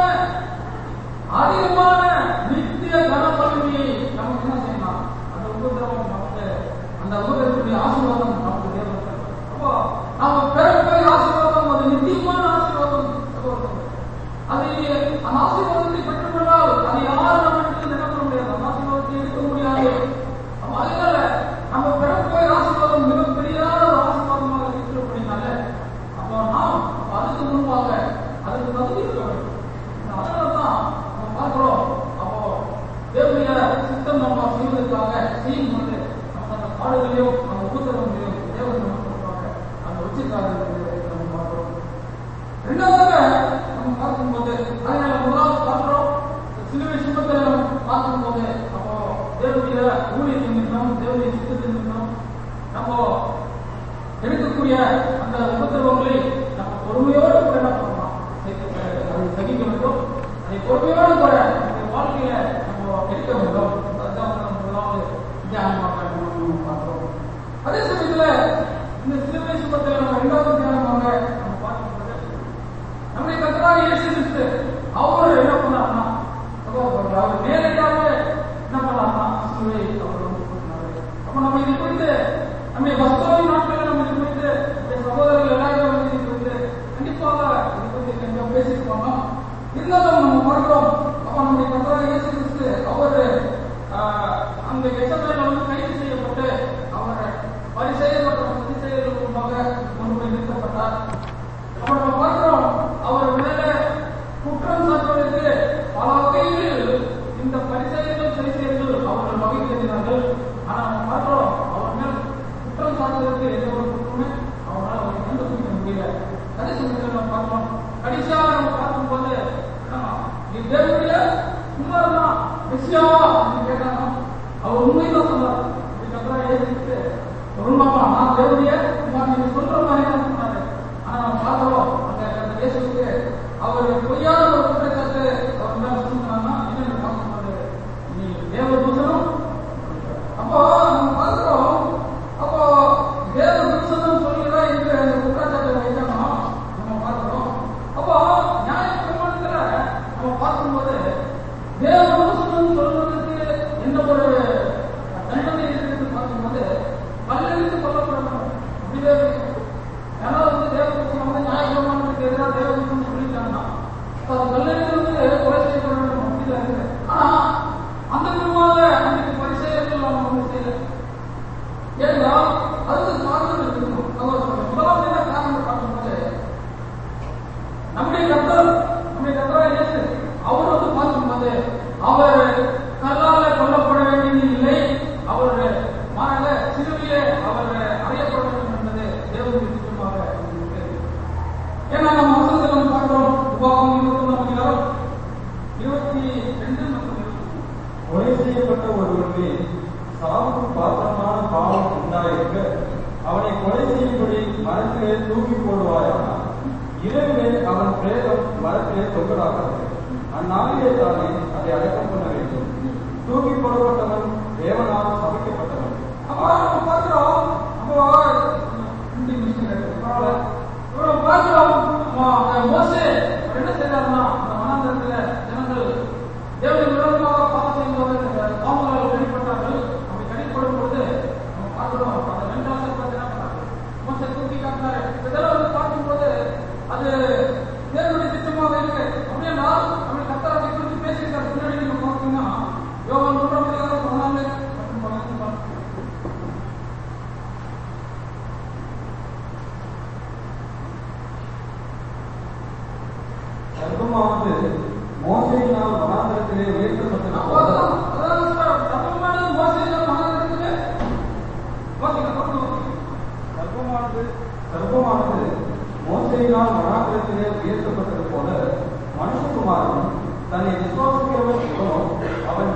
அதிகமான நித்திய கனப்பன்மையை நமக்கு என்ன செய்யலாம் அந்த உபதிரவம் நமக்கு அந்த உபதிரவத்துடைய ஆசீர்வாதம் நமக்கு தேவை அப்போ நாம பெறக்கூடிய ஆசீர்வாதம் அது நித்தியமான ஆசீர்வாதம் சகோதரர்களே. அதை அந்த ஆசீர்வாதத்தை பெற்றுக்கொண்டால் அது யாரும் நம்மிடத்தில் நிரப்ப முடியாது அந்த ஆசீர்வாதத்தை எடுக்க முடியாது அப்ப அதனால நம்ம பெறக்கூடிய ஆசீர்வாதம் மிகப்பெரிய ஒரு ஆசீர்வாதமாக இருக்கிறபடினால அப்போ நாம் அப்ப அதுக்கு முன்பாக அதுக்கு தகுதி இருக்க வேண்டும் அதனால தான் நம்ம பார்க்கிறோம் அப்போ தேவனுடைய சித்தம் நம்ம செய்வதற்காக செய்யும் பொழுது நம்ம அந்த பாடுகளையும் அந்த உபத்திரவங்களையும் தேவன் நமக்கு கொடுப்பாங்க அந்த உச்சிக்காரர்களுக்கு நம்ம பார்க்கிறோம் ரெண்டாவது நம்ம பார்க்கும்போது அதனால முதலாவது பார்க்கிறோம் சிலுவை சுமத்தை நம்ம பார்க்கும்போது அப்போ தேவனுடைய ஊழியத்தின் நிமித்தம் தேவனுடைய சித்தத்தின் நிமித்தம் நம்ம எடுக்கக்கூடிய அந்த உபத்திரவங்களை நம்ம பொறுமையோடு கூட என்ன பண்ணலாம் சகிக்க- அதை சகிக்க வேண்டும் அதை பொறுமையோடு கூட நம்முடைய வாழ்க்கையில நம்ம எடுக்க வேண்டும் அதுதான் வந்து நம்ம முதலாவது தியானமாக நம்ம பார்க்கிறோம் அதே சமயத்துல இந்த சிலுவை சுமத்தை நம்ம இரண்டாவது தியானமாக நம்ம பார்க்கும்போது நம்முடைய கர்த்தராகிய இயேசு கிறிஸ்து அவர் என்ன பண்ணாருன்னா சகோதரர்களே, அவர் நேரடியாக என்ன பண்ணாருன்னா சிலுவை அவர் வந்து கொடுத்தாரு. அப்ப நம்ம இதை குறித்து நம்முடைய வஸ்தோவின் நாட்களில் நம்ம இது குறித்து நம்முடைய சகோதரர்கள் எல்லாரும் வந்து இது குறித்து கண்டிப்பாக இது குறித்து கொஞ்சம் பேசியிருப்பாங்க இருந்தாலும் நம்ம பார்க்கிறோம் அப்ப நம்முடைய கர்த்தராகிய இயேசு கிறிஸ்து அவர் ஆஹ், அந்த எச்சமையில வந்து கைது செய்யப்பட்டு அவர் பரிசெயல் மற்றும் சதிசெயல்கள் முன்பாக கொண்டு போய் நிறுத்தப்பட்டார் அப்ப நம்ம பார்க்கிறோம் அவர் மேல குற்றம் சாட்டுவதற்கு பல வகையில் இந்த பரிசெயல்கள் சரிசெயல்கள் அவர்கள் வகை தேடினார்கள் ஆனா நம்ம பார்க்கிறோம் அவர் மேல் குற்றம் சாட்டுவதற்கு எந்த ஒரு குற்றமே அவரால் அவரை கண்டுபிடிக்க முடியல அதே சமயத்தில் நம்ம பார்க்கிறோம் கடைசியாக நம்ம பார்க்கும்போது ஆமா, நீ தேவனுடைய குமாரன் தான் மெஸ்ஸியாவா அப்படின்னு கேட்டாங்க அவர் உண்மைதான் சொன்னார் இதுக்கப்புறம் ஏசிட்டு உண்மைமா நான் தேவனுடைய குமாரன் நீங்க சொல்ற மாதிரி தான் சொன்னாரு ஆனா நம்ம பார்க்கிறோம் அந்த அந்த இயேசுக்கு அவர் பொய்யான ஒரு குற்றச்சாட்டு அவர் மேல சொன்னாங்கன்னா என்னென்ன பார்க்கும்போது நீ தேவ தூசணம் அப்போ நம்ம பார்க்கிறோம் அப்போ தேவ தூசணம் சொல்லுகிற இந்த அந்த குற்றச்சாட்டு வைக்கணும் நம்ம பார்க்கிறோம் அப்போ நியாய பிரமாணத்துல நம்ம பார்க்கும்போது தேவ தூசணம் சொல்வதற்கு என்ன ஒரு தண்டனை இருக்கிறது பார்க்கும்போது பல்லெடுத்து கொல்லப்படணும் அப்படியே யாராவது வந்து தேவதூஷணம் வந்து நியாயப்பிரமாணத்துக்கு எதிராக தேவதூஷணம் சொல்லிட்டாங்கன்னா அப்ப அது கல்லெடுத்து வந்து கொலை செய்யப்பட வேண்டும் அப்படிதான் இருக்கு ஆனா அந்த விதமாக அன்றைக்கு பரிசெயர்கள் நம்ம வந்து செய்யல ஏன்னா அதுக்கு காரணம் இருக்கணும் அதான் சொல்றேன் முதலாவது என்ன காரணம் பார்க்கும்போது நம்முடைய கர்த்தர் நம்முடைய கர்த்தரா இயேசு அவர் வந்து பார்க்கும்போது அவர் கல்லால கொல்லப்பட வேண்டியது இல்லை அவர் மாறாக சிலுவையிலே அவர் அறையப்பட வேண்டும் என்பது தேவனுடைய திட்டமாக இருக்கிறது. ஏன்னா நம்ம வசனத்தில் நம்ம பார்க்கிறோம் உபாகம் இருபத்தி ஒன்றாம் அதிகாரம் இருபத்தி ரெண்டு மற்றும் இருபத்தி மூணு. கொலை செய்யப்பட்ட ஒருவனுக்கு சாவுக்கு பாத்திரமான பாவம் உண்டாயிருக்க அவனை கொலை செய்யும்படி மரத்திலே தூக்கி போடுவாயாக இரவிலே அவன் பிரேதம் மரத்திலே தொங்கலாகாது அந்நாளிலே தானே அதை அடக்கம் பண்ண வேண்டும் தூக்கி போடப்பட்டவன் தேவனால் சமைக்கப்பட்டவன் அப்போ நம்ம பார்க்கிறோம் அப்போ ரெண்டு நிமிஷம் இருக்கு. பரவாயில்ல. இப்போ நம்ம பார்க்கிறோம் நம்ம அந்த மோசே அவர் என்ன செய்தாருன்னா அந்த வனாந்தரத்துல ஜனங்கள் தேவனுடைய விரோதமாக பாவம் செய்யும்போது இந்த பாவங்களால் கடிப்பட்டார்கள் அப்படி கடிப்படும் பொழுது நம்ம பார்க்கிறோம் அந்த வெண்காசை பார்த்து என்ன பண்ணாங்க மோசே தூக்கி காட்டினாரு இதெல்லாம் வந்து பார்க்கும்போது அது தேவனுடைய திட்டமாக இருக்கு அப்படியே நான் அப்படி கத்தராஜை குறித்து பேசியிருக்காரு பின்னாடி நீங்க பார்த்தீங்கன்னா யோகா நூறாம் அதிகாரம் பதினாலு மற்றும் பதினஞ்சு பார்க்கணும். சர்வமானது மோசையினால் வனாந்தரத்திலே உயர்த்தப்பட்டது அப்போ போல அதான் அதான் சொல்றேன். சர்வமான மோசையினால் மகாநகரத்துக்கு வாசிங்க, தொடர்ந்து வாசிங்க. சர்வமானது சர்வமானது மோசையினால் வனாந்தரத்திலே உயர்த்தப்பட்டது போல மனுஷகுமாரன் தன்னை விசுவாசிக்கிறவன் எவனோ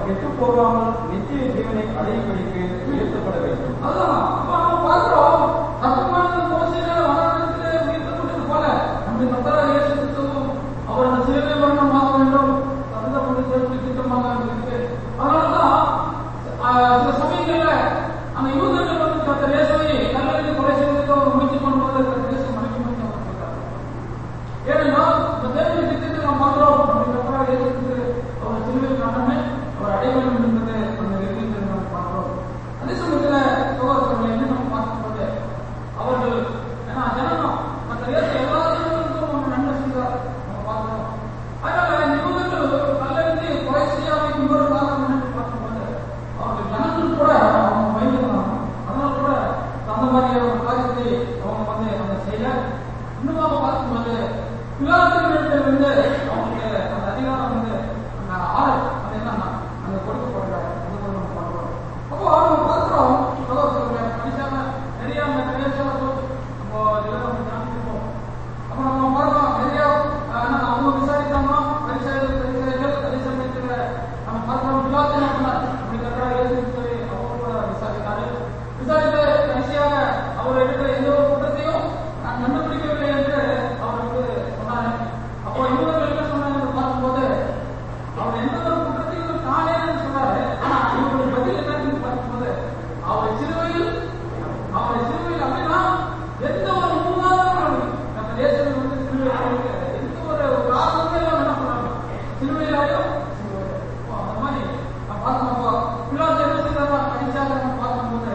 கெட்டு போகாமல் நித்திய ஜீவனை அடையும்படிக்கு உயர்த்தப்பட வேண்டும் அதுதான் அப்ப நம்ம பார்க்கிறோம் சத்தமான மோசையில வனாந்தரத்திலே உயிர்த்தப்பட்டது போல நம்முடைய கர்த்தராகிய இயேசு கிறிஸ்துவும் அவர் அந்த சிலுவை மரணமாக வேண்டும் அதுதான் நம்முடைய தேவனுடைய திட்டமாக இருக்கு அதனாலதான் ஆஹ், சில சமயங்கள்ல அந்த யூதர்கள் வந்து கர்த்தர் இயேசுவை கல்லறையில் கொலை செய்வதற்கு அவர் முயற்சி பண்ணும்போது கர்த்தர் இயேசு மன்னிக்க முடியும் அவர் சொல்றாரு ஏனென்றால் இந்த தேவனுடைய திட்டத்தை நாம் பார்க்கிறோம் நம்முடைய கர்த்தராகிய இயேசு கிறிஸ்து அவர் சிலுவை மரணமே அவர் அடைய வேண்டும் என்பது அந்த வெற்றியை நாம் பார்க்கிறோம் அதே சமயத்துல சகோதரர்களை என்ன நம்ம பார்க்கும்போது அவர்கள் ஏன்னா ஜனனம் மற்ற இயேசு எல்லா ஜனங்களுக்கும் ஒரு நன்மை செய்தார் நம்ம பார்க்கிறோம் அதனால இந்த யூதர்கள் கல்லறிந்து கொலை செய்யாமல் இன்னொரு காரணம் என்னன்னு பார்க்கும்போது அவர்கள் ஜனங்கள் கூட அவங்க பயந்துருந்தாங்க அதனால கூட அந்த மாதிரியான ஒரு காரியத்தை அவங்க வந்து அந்த செய்யல இன்னுமாக பார்க்கும்போது பிலாத்திலிருந்து அவங்களுக்கு அந்த அதிகாரம் வந்து அந்த ஆர்டர் அது என்னன்னா அங்க கொடுக்கப்படுறாங்க அது வந்து நம்ம பார்க்கிறோம் அப்போ அவங்க பார்க்கிறோம் சகோதரர்களே மனுஷாம நிறைய அந்த கிரேஷால நம்ம இதெல்லாம் நம்ம ஞாபகம் அப்ப நம்ம பார்க்கிறோம் நிறைய அஹ், என்ன, அவங்க விசாரித்தாங்க பரிசாயர்கள் பரிசாயர்கள் அதே சமயத்துல நம்ம பார்க்கிறோம் பிலாத்து என்ன பண்ணார் அப்படி கட்டா இயேசு சொல்லி அவங்க கூட விசாரித்தாரு விசாரித்து கடைசியாக அவர் எடுக்கிற எந்த ஒரு குற்றத்தையும் நான் கண்டுபிடிக்கவில்லை என்று அவர் வந்து சொன்னாரு அப்போ இவர்கள் என்ன சொன்னாங்க என்று பார்க்கும்போது அவர் எந்த ஒரு குற்றத்தையும் தானே சொன்னாரு ஆனா இவருடைய பதில் என்னன்னு பார்க்கும்போது அவர் சிலுவையில் அவரை சிலுவையில் அப்படின்னா எந்த ஒரு மூவாயிரம் நம்ம தேசத்தில் வந்து சிலுவையில் அறையில எந்த ஒரு ஒரு ஆர்வமே இல்லாம என்ன பண்ணாங்க சிலுவையிலாயோ சிலுவையில. அப்போ அந்த மாதிரி நான் பார்க்கும்போது பிள்ளாச்சு என்ன செய்தாரா அடிச்சாங்க நம்ம பார்க்கும்போது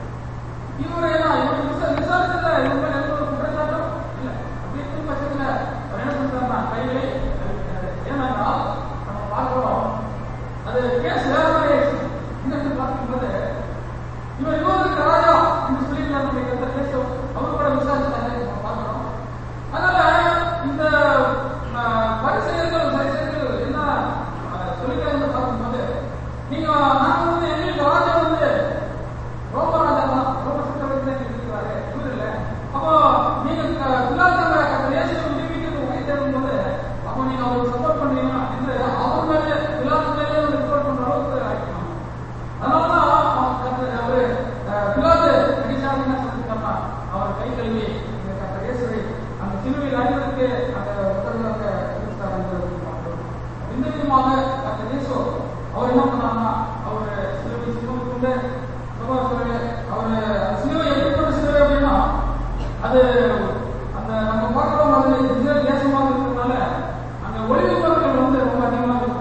இவர் என்ன இவர் விசா- விசாரிச்சதுல இவங்க மேல எந்த ஒரு குற்றச்சாட்டும் இல்ல அப்படி இருக்கும் பட்சத்துல அவர் என்ன சொல்றாருன்னா கைகளை கழுவிட்டாரு. ஏனென்றால் நம்ம பார்க்கிறோம் அது கேஸ் வேற மாதிரி ஆயிடுச்சு என்னன்னு பார்க்கும்போது இவர் இவருக்கு ராஜா என்று சொல்லியிருந்தார் நம்முடைய கர்த்தர் இயேசு. அவர் கூட விசாரிச்சாரு நம்ம பார்க்கிறோம் அதனால இந்த அஹ், பரிசேயர்கள் பரிசேயர்கள் என்ன அஹ், சொல்லிக்கிறாங்கன்னு பார்க்கும்போது நீங்க நாங்க வந்து எங்களுக்கு ராஜா வந்து ரோம ராஜா தான் ரோம சக்கரவர்த்தி தான் இருக்கிறாரு இவர் இல்ல அப்போ நீங்க பிள்ளாத்தாங்க கர்த்தர் இயேசுவை விடுவிக்கிறது உங்களை தேடும் போது அப்போ நீங்க அவருக்கு சப்போர்ட் பண்றீங்கன்னா என்று அவர் மேலே பிள்ளாத்து மேலே ரிப்போர்ட் பண்ற அளவுக்கு ஆயிக்கலாம் அதனாலதான் அவன் கர்த்தர் அவரு அஹ், பிலாத்து அடிச்சாங்க என்ன சொல்லிருக்காருன்னா அவர் கை கழுவி இந்த கர்த்தர் இயேசுவை அந்த சிலுவையில் அடிவதற்கு அந்த உத்தரவாக கொடுத்தார் என்று பார்க்கிறோம். இந்த விதமாக கர்த்தர் இயேசு அவர் என்ன பண்ணாருன்னா அவர் சிலுவை சுமந்து கொண்டு சகோதரர்களே, அவர் அந்த சிலுவை எப்படிப்பட்ட சிலுவை அப்படின்னா அது அந்த நம்ம பார்க்கிறோம் அது இஸ்ரேல் தேசமாக இருக்கிறதுனால அங்க ஒளிவு மரங்கள் வந்து ரொம்ப அதிகமாக இருக்கும்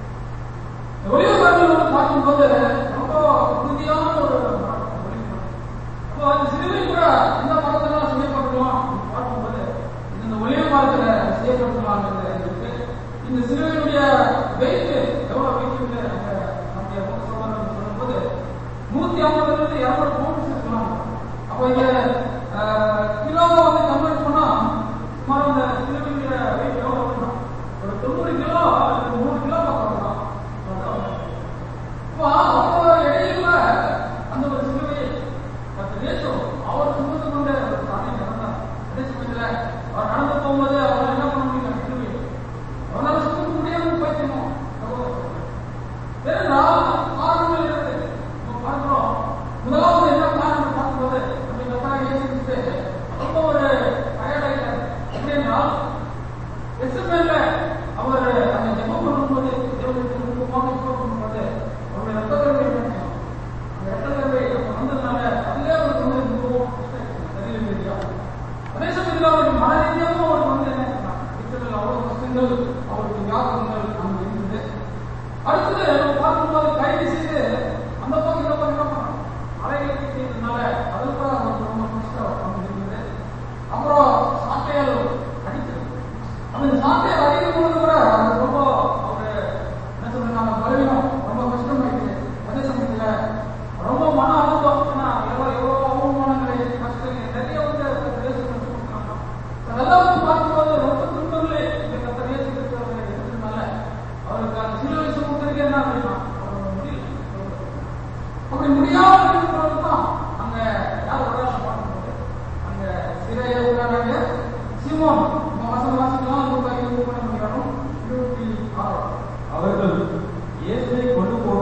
ஒளிவு மரங்கள் வந்து பார்க்கும்போது ரொம்ப உறுதியான ஒரு மரம், ஒளிவு மரம். அப்போ அந்த சிலுவை கூட இந்த மரத்தெல்லாம் செய்யப்பட்டுக்கலாம் அப்படின்னு பார்க்கும்போது இது இந்த ஒளிவு மரத்துல செய்யப்பட்டுக்கலாம் இருக்கு இந்த சிலுவையினுடைய வெயிட் எவ்வளவு வெயிட் இருக்கு அந்த நம்முடைய மூத்த சகோதரர் சொல்லும்போது நூத்தி ஐம்பதுல இருந்து இருநூறு பவுண்ட்ஸ் இருக்கலாம் அப்போ இங்க அஹ், கிலோவை வந்து கன்வெர்ட் பண்ணா சுமார் அந்த சிலுவையுடைய வெயிட் எவ்வளவு வரும்னா ஒரு தொண்ணூறு கிலோ அல்லது நூறு கிலோ பக்கம் வரலாம் அப்போ அப்போ இடையில அந்த ஒரு சிலுவையை கர்த்தர் இயேசு அவர் சுமந்து கொண்டு அவர் தானே நடந்தார் அதே சமயத்துல அவர் நடந்து போகும்போது அவர் என்ன பண்ண முடியல சிலுவை அவரால் சுமக்க முடியாம போய்க்கணும் ஏனென்றால் காரணங்கள் இருக்கு நம்ம பார்க்கிறோம் முதலாவது என்ன காரணம் பார்க்கும்போது நம்ம கர்த்தராக இயேசு கிறிஸ்து ரொம்ப ஒரு டயர்டாயிட்டார் எப்படி என்றால் எஸ்எம்எல்ல அவர் அந்த ஜெபம் பண்ணும்போது தேவனுக்கு முக்கியமாக ஜெபம் பண்ணும்போது அவருடைய ரத்த கருவை நினைச்சோம் அந்த ரத்த கருவை அப்ப வந்ததுனால அதுவே அவருக்கு வந்து மிகவும் சரீர ரீதியா அதே சமயத்தில் அவருக்கு மன ரீதியாகவும் அவருக்கு வந்து என்ன பண்ணார் இருக்கிறது அவ்வளவு கஷ்டங்கள் அவருக்கு வியாபகங்கள் அங்கு இருந்தது அடுத்தது நம்ம பார்க்கும்போது கைது செய்து அந்த பக்கம் இந்த பக்கம் என்ன பண்ணோம் அலைகளை செய்ததுனால அது கூட அவருக்கு ரொம்ப கஷ்டம் அங்கு இருந்தது அப்புறம் சாட்டையால் அடித்தது அந்த சாட்டையால் அடிக்கும் பொழுது கூட அது ரொம்ப அவரு என்ன சொல்றாங்க பலவீனம் ரொம்ப கஷ்டமாயிடுச்சு அதே சமயத்துல ரொம்ப மன அழுத்தம் ஏன்னா எவ்வளவு எவ்வளவு அவமானங்களை கஷ்டங்கள் நிறைய வந்து அந்த தேசம் கொடுக்குறாங்க அதெல்லாம் வந்து பார்க்கும்போது ரொம்ப துன்பங்களே இந்த கத்த தேசம் இருக்கிறவங்க இருக்கிறதுனால அவருக்கு அந்த சிலுவை சுமக்கிறதுக்கு என்ன அப்படின்னா அவருக்கு முடியல அப்படி முடியாத இருக்கிறவங்க தான் அங்க யார் வர்றாங்க பார்க்கும்போது அங்க சிறையை உட்காராங்க சிமோன் நம்ம வசன வாசிக்கலாம் இருபத்தி ஐந்து பண்ண முடியும் இருபத்தி ஆறு அவர்கள் இயேசுவை கொண்டு போக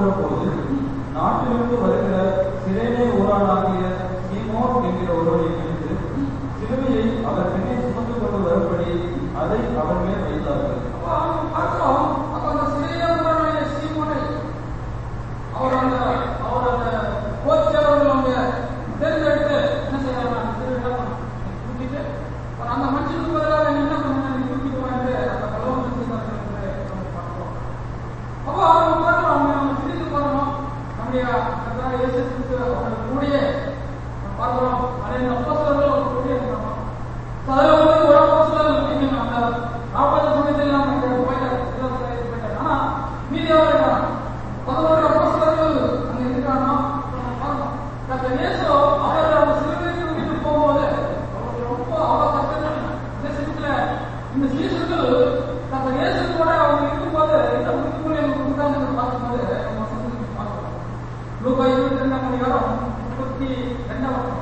சிறையிலே ஊரானாகிய சீமோன் என்கிற ஒருவனை பிடித்து சிலுவையை அவர் பின்னே சுமந்து கொண்டு வரும்படி அதை அவன் மேல் வைத்தார்கள் அப்ப அவங்க பார்க்கிறோம் அப்ப அந்த சிறையாளரான சீமோனை அவர் அந்த அவர் அந்த கோச்சவர்கள் அவங்க தேர்ந்தெடுத்து என்ன செய்யறாங்க அந்த சிறையில கூட்டிட்டு அவர் அந்த மனுஷனுக்கு பதிலாக நீ என்ன பண்ணுங்க நீ கூட்டிட்டு வந்து அந்த பலவன் செய்தார்கள் என்று நம்ம பார்க்கிறோம் அப்போ அவங்க பார்க்கிறோம் அவங்க நம்ம சிரித்து பார்க்கணும் நம்முடைய கர்த்தராகிய இயேசு கிறிஸ்து அவர்கள் கூடயே நம்ம பார்க்கிறோம் அனைத்து அப்போஸ்தலர்கள் அவர் கூடயே இருக்கிறோம் அதுல வந்து ஒரு அப்போஸ்தலர் எங்க அந்த நாற்பது சமயத்தில் நம்ம இங்க போயிட்டாரு சிலர் சரி போயிட்டாரு ஆனா மீதியாக இருக்காங்க பதினோரு அப்போஸ்தலர்கள் அங்க இருக்காங்க நம்ம பார்க்கணும் டாக்டர் இயேசு அவர் அவர் சிலுவைக்கு விட்டு போகும்போது அவருக்கு ரொம்ப அவ்வளவு கஷ்டம் இந்த சமயத்துல இந்த சீசர்கள் டாக்டர் இயேசு கூட அவங்க இருக்கும்போது இந்த முக்கியமொழி அவங்க கொடுத்தாங்க பார்க்கும்போது நம்ம சந்தோஷம் பார்க்கிறோம் லூக்கா இருபத்தி ரெண்டாம் அதிகாரம் முப்பத்தி ரெண்டாம் வசனம்.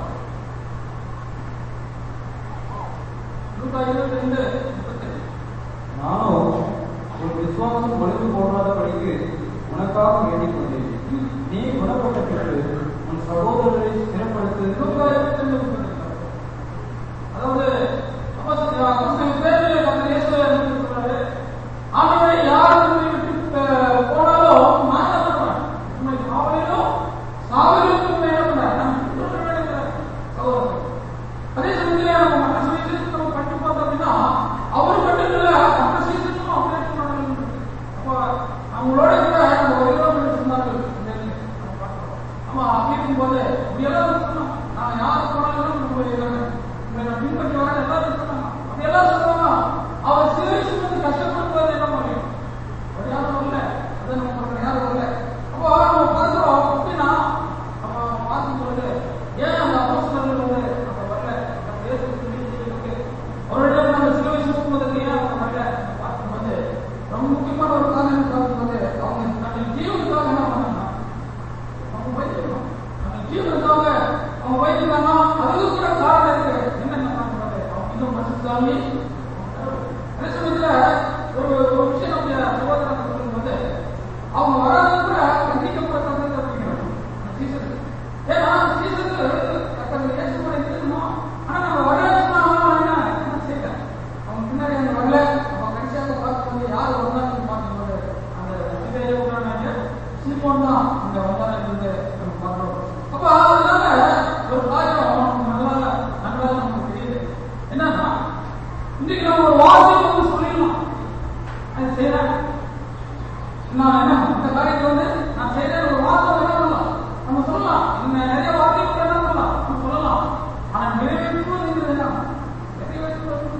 லூக்கா இருபத்தி ரெண்டு முப்பத்தி ரெண்டு நானும் உன் விசுவாசம் ஒழுங்கு போடாதபடிக்கு உனக்காக வேண்டிக் கொண்டேன் நீ குணப்பட்ட பிறகு உன் சகோதரரை ஸ்திரப்படுத்து லூக்கா இருபத்தி ரெண்டு முப்பத்தி ரெண்டு அதாவது அப்போஸ்தலர் அப்போஸ்தலர் பேதுரு டாக்டர் இயேசுவை வந்து சொல்றாரு ஆண்டவரே யார் உங்களை விட்டு அஹ், போனாலும் நான் என்ன பண்ணுவேன் உங்களை காவலிலும் சாவலிலும் உங்களை என்ன பண்ணுவேன் நான் விட்டுவிட வேண்டுங்கிறார் சகோதரர் அதே சமயத்துல நம்ம மற்ற சமயத்துக்கு நம்ம படித்து பார்த்தோம் அப்படின்னா அவர் மட்டும் இல்ல மற்ற சீசனும் அப்படியே சொன்னார்கள் அப்போ அவங்களோட கூட நம்ம வருகிறோம் என்று சொன்னார்கள் இந்த இடத்துல நம்ம பார்க்கிறோம். ஆமா அப்படி இருக்கும்போது அப்படியெல்லாம் சொன்னோம் நான் யார் போனாலும் உங்களை உங்களை நான் பின்பற்றி வரேன் எல்லாரும் சொன்னாங்க அப்படியெல்லாம் சொல்லுவாங்க அவர் சிறு சுமந்து கஷ்டப்படுத்துவது என்ன முடியும் அவர் யாரும் வரல அதை நம்ம சொல்றோம் யாரும் வரல அப்போ நம்ம பார்க்கிறோம் அப்படின்னா நம்ம பார்க்கும்போது ஏன் அந்த அப்போஸ்தலர்கள் வந்து நம்ம வரல நம்ம இயேசுவுக்கு மீறி இருக்கு அவரிடம் நம்ம சிலுவை சுமப்பதற்கு ஏன் அவங்க வரல நம்ம பார்க்கும்போது ரொம்ப முக்கியமான ஒரு காரணம் பார்க்கும்போது அவங்க தங்கள் ஜீவனுக்காக என்ன பண்ணாங்க அவங்க வைத்திருக்கணும் அந்த ஜீவனுக்காக அவங்க வைத்திருக்காங்க அதுக்கு கூட காரணம் இருக்கு என்னென்ன பார்க்கும்போது அவங்க இன்னும் பசுத்தாமி அதே சமயத்துல ஒரு ஒரு விஷயம் நம்முடைய சகோதரன் சொல்லும்போது அவங்க வராது கூட கண்டிக்கப்பட்டதை அப்படிங்கிறாங்க சீசன் ஏன்னா சீசனுக்கு தங்கள் இயேசு கூட இருக்கணும் ஆனா நம்ம வரல சொன்னா என்ன செய்யல அவங்க பின்னாடி அந்த வரல அவங்க கடைசியாக பார்க்கும்போது யார் வந்தாங்கன்னு பார்க்கும்போது அந்த சிதையை உண்டானாங்க சீமோன் தான் அங்க வந்தாங்க இருந்து நம்ம பார்க்கிறோம் அப்ப அதனால ஒரு காரியம் நல்லா நல்லா நமக்கு தெரியுது என்னன்னா இன்னைக்கு நம்ம ஒரு வார்த்தை வந்து சொல்லிடலாம் அது செய்யறாங்க நான் என்ன இந்த காரியத்தை வந்து நான் செய்யறேன் ஒரு வார்த்தை என்ன பண்ணலாம் நம்ம சொல்லலாம் இந்த நிறைய வார்த்தைகள் என்ன பண்ணலாம் நம்ம சொல்லலாம் ஆனா நிறைவேற்றுவது என்ன நிறைவேற்றுவது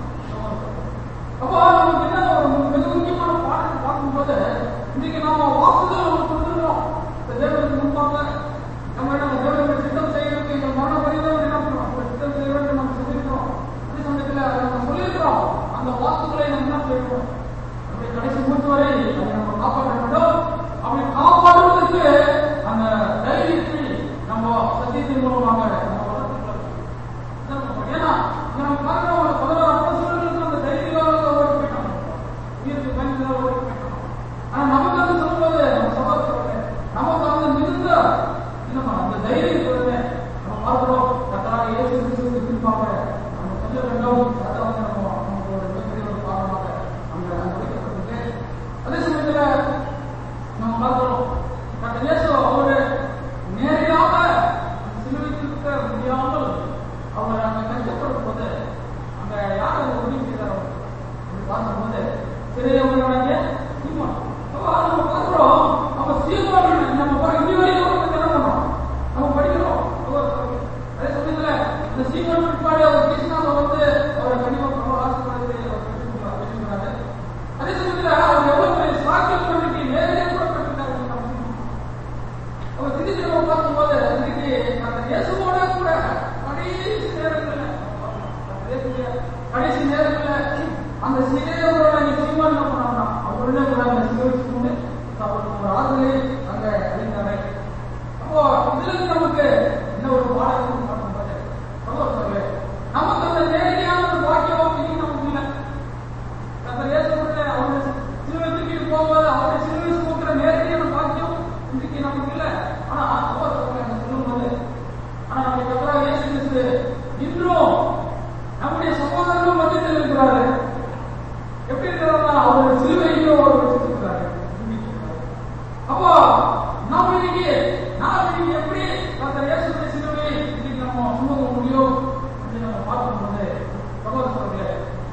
அப்போ நமக்கு என்ன ஒரு மிக முக்கியமான பாடத்தை பார்க்கும்போது இன்னைக்கு நாம வாக்குகள் ஒன்று கொடுத்துருக்கோம் இந்த தேவனுக்கு முன்பாக நம்ம என்ன தேவனுக்கு சித்தம் செய்யறதுக்கு எங்கள் மரண பரிதம் என்ன பண்றோம் ஒரு சித்தம் செய்ய வேண்டும் நம்ம சொல்லியிருக்கிறோம் அதே சமயத்தில் அதை நம்ம சொல்லியிருக்கிறோம் அந்த வாக்குகளை நம்ம என்ன செய்யணும் நம்முடைய கடைசி மூச்சு வரை அதை நம்ம காப்பாற்ற வேண்டும் அப்படி காப்பாற்றுவதற்கு அந்த தைரியத்தை நம்ம சத்தியத்தின் மூலமாக நம்ம வளர்த்துக்கலாம் ஏன்னா இங்க நம்ம பார்க்கிறோம் ஒரு பதினோரு அப்போஸ்தலர்களுக்கு அந்த தைரியமாக ஓடி போயிட்டாங்க உயிருக்கு பயந்து ஓடி போயிட்டாங்க ஆனா நமக்கு வந்து சொல்லும்போது நம்ம சகோதரர்களே நமக்கு வந்து மிகுந்த என்னமா அந்த தைரியத்தோட நம்ம பார்க்கிறோம் கத்தராக இயேசு கிறிஸ்துவுக்கு பின்பாக நம்ம சொல்ல வேண்டும் அதை வந்து நம்ம நமக்கு ஒரு மிகப்பெரிய ஒரு பாடமாக அங்க வைக்கப்பட்டிருக்கு அதே சமயத்துல நம்ம பார்க்கிறோம் கர்த்தர் இயேசு அவரு நேரடியாக சிலுவைக்கு இருக்க முடியாமல் அவர் அங்க கஷ்டப்படும் போது அங்க யார் அந்த உதவி செய்தார் அவர் அப்படி பார்க்கும்போது சிறையவர்களாகிய சீமான் அப்போ அதை நம்ம பார்க்கிறோம் நம்ம சீமான் நம்ம பாரு இனி வரைக்கும் நம்ம என்ன பண்றோம் நம்ம படிக்கிறோம் அவர் அதே சமயத்துல இந்த சீமான் பிற்பாடு அவர் கிருஷ்ணாவை வந்து அவரை கண்டிப்பா ரொம்ப ஆசைப்படுறது அவர் பேசுகிறாரு அதே சமயத்துல அவர் எவ்வளவு பெரிய சாக்கியம் பண்ணிட்டு நேரடியாக கூட பண்ணிட்டாரு நம்ம சீமான். அவர் சிந்திச்சு நம்ம பார்க்கும்போது இன்னைக்கு அந்த இயேசுவோட கூட கடைசி நேரத்துல இயேசுடைய கடைசி நேரத்துல அந்த சிலையோட நிச்சயமா என்ன பண்ணாங்கன்னா அவருடைய கூட அந்த சிலை வச்சுக்கொண்டு அவருக்கு ஒரு ஆறுதலை அங்க அழிந்தாரு அப்போ இதுல இருந்து நமக்கு என்ன ஒரு பாடம் பார்க்கும்போது சகோதரர்களே, நமக்கு அந்த நேரடியான ஒரு வாக்கியம் இன்னைக்கு நமக்கு இல்லை கர்த்தர் இயேசுவுடைய அவருடைய சிலுவை தூக்கிட்டு போகும்போது அவருடைய சிலுவை சுமக்கிற நேரடியான பாக்கியம் இன்றைக்கு நமக்கு இல்லை ஆனா சகோதரர்களே, நான் சொல்லும்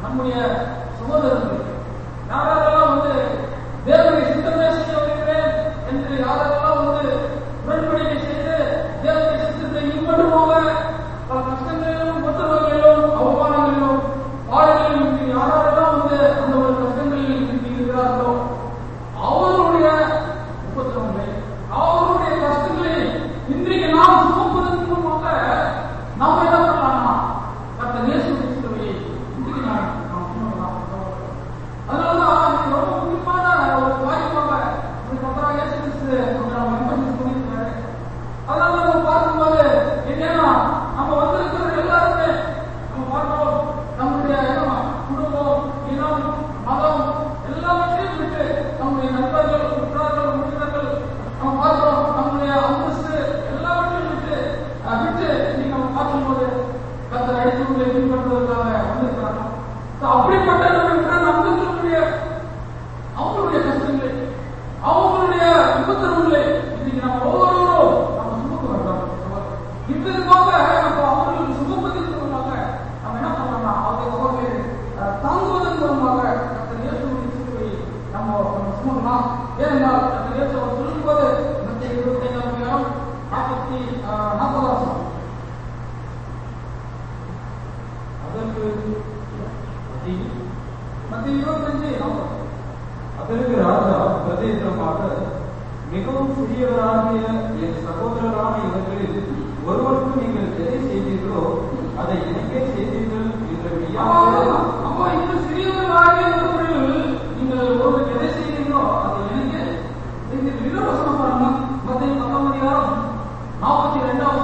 நம்முடைய சகோதரர்கள் யாரெல்லாம் வந்து தேவனை சித்தமே செய்ய வருகிறேன் என்று யாரெல்லாம் வந்து உடன்படிக்கை செய்து தேவனை சித்தத்தை இன்படுவாங்க பல கஷ்டங்களிலும் புத்தகங்களிலும் அவமானங்களிலும் பாடங்களிலும் இன்று யாரெல்லாம் வந்து அந்த ஒரு கஷ்டங்களில் இன்று இருக்கிறார்களோ அவருடைய உபத்திரவங்களை அவருடைய கஷ்டங்களை இன்றைக்கு நாம் சுமப்பதன் மூலமாக நாம் என்ன பண்ணலாம்னா மற்ற இயேசுவின் சிலுவையை இன்றைக்கு நான் நாம் சுமக்கலாம் அதனாலதான் இது ரொம்ப முக்கியமான ஒரு காரியமாக இந்த கத்தரா இயேசு கிறிஸ்து நாம் எம்பசி சொல்லியிருக்காரு அதனால நம்ம பார்க்கும்போது என்னன்னா நம்ம வந்திருக்கிற எல்லாருமே நம்ம பார்க்கிறோம் நம்முடைய என்ன, குடும்பம் இனம் மதம் எல்லாவற்றையும் விட்டு நம்முடைய நண்பர்கள் உற்றார்கள் உறவினர்கள் நம்ம பார்க்கிறோம் நம்முடைய அந்தஸ்து எல்லாவற்றையும் விட்டு அஹ், விட்டு இன்னைக்கு நம்ம பார்க்கும்போது கத்தர் அழைத்து பின்பற்றுவதற்காக வந்திருக்கிறாங்க So, அப்படிப்பட்ட நம்முடைய நம்பக்கூடிய அவங்களுடைய கஷ்டங்களை அவங்களுடைய விபத்திரங்களை இன்னைக்கு நம்ம ஒவ்வொருவரும் நம்ம சுமக்க வேண்டாம் இவ்விதமாக நம்ம அவர்களுக்கு சுமப்பதன் மூலமாக நம்ம என்ன பண்ணலாம்னா அவர்கள் அவர்களை அஹ், தாங்குவதன் மூலமாக கர்த்தர் இயேசுவின் சிலுவையை நம்ம நம்ம சுமக்கலாம் ஏனென்றால் கர்த்தர் இயேசு அவர் சொல்லும்போது மத்திய இருபத்தைந்தாம் அதிகாரம் நாற்பத்தி அஹ், நாற்பதாம் வசனம். அதற்கு மத்தியில் மத்திய இருபத்தஞ்சு நாற்பது அதற்கு ராஜா பிரதேசமாக மிகவும் சிறியவராகிய என் சகோதரரான இவர்களில் ஒருவருக்கு நீங்கள் எதை செய்தீர்களோ அதை எனக்கே செய்தீர்கள் என்று மெய்யாகவே அப்போ இந்த சிறியவர்களாகிய ஒருவர்கள் நீங்கள் ஒருவருக்கு எதை செய்கிறீர்களோ அதை எனக்கு இந்த விரோசனம் பாருங்க மத்திய பத்தாம் அதிகாரம் நாற்பத்தி ரெண்டாவது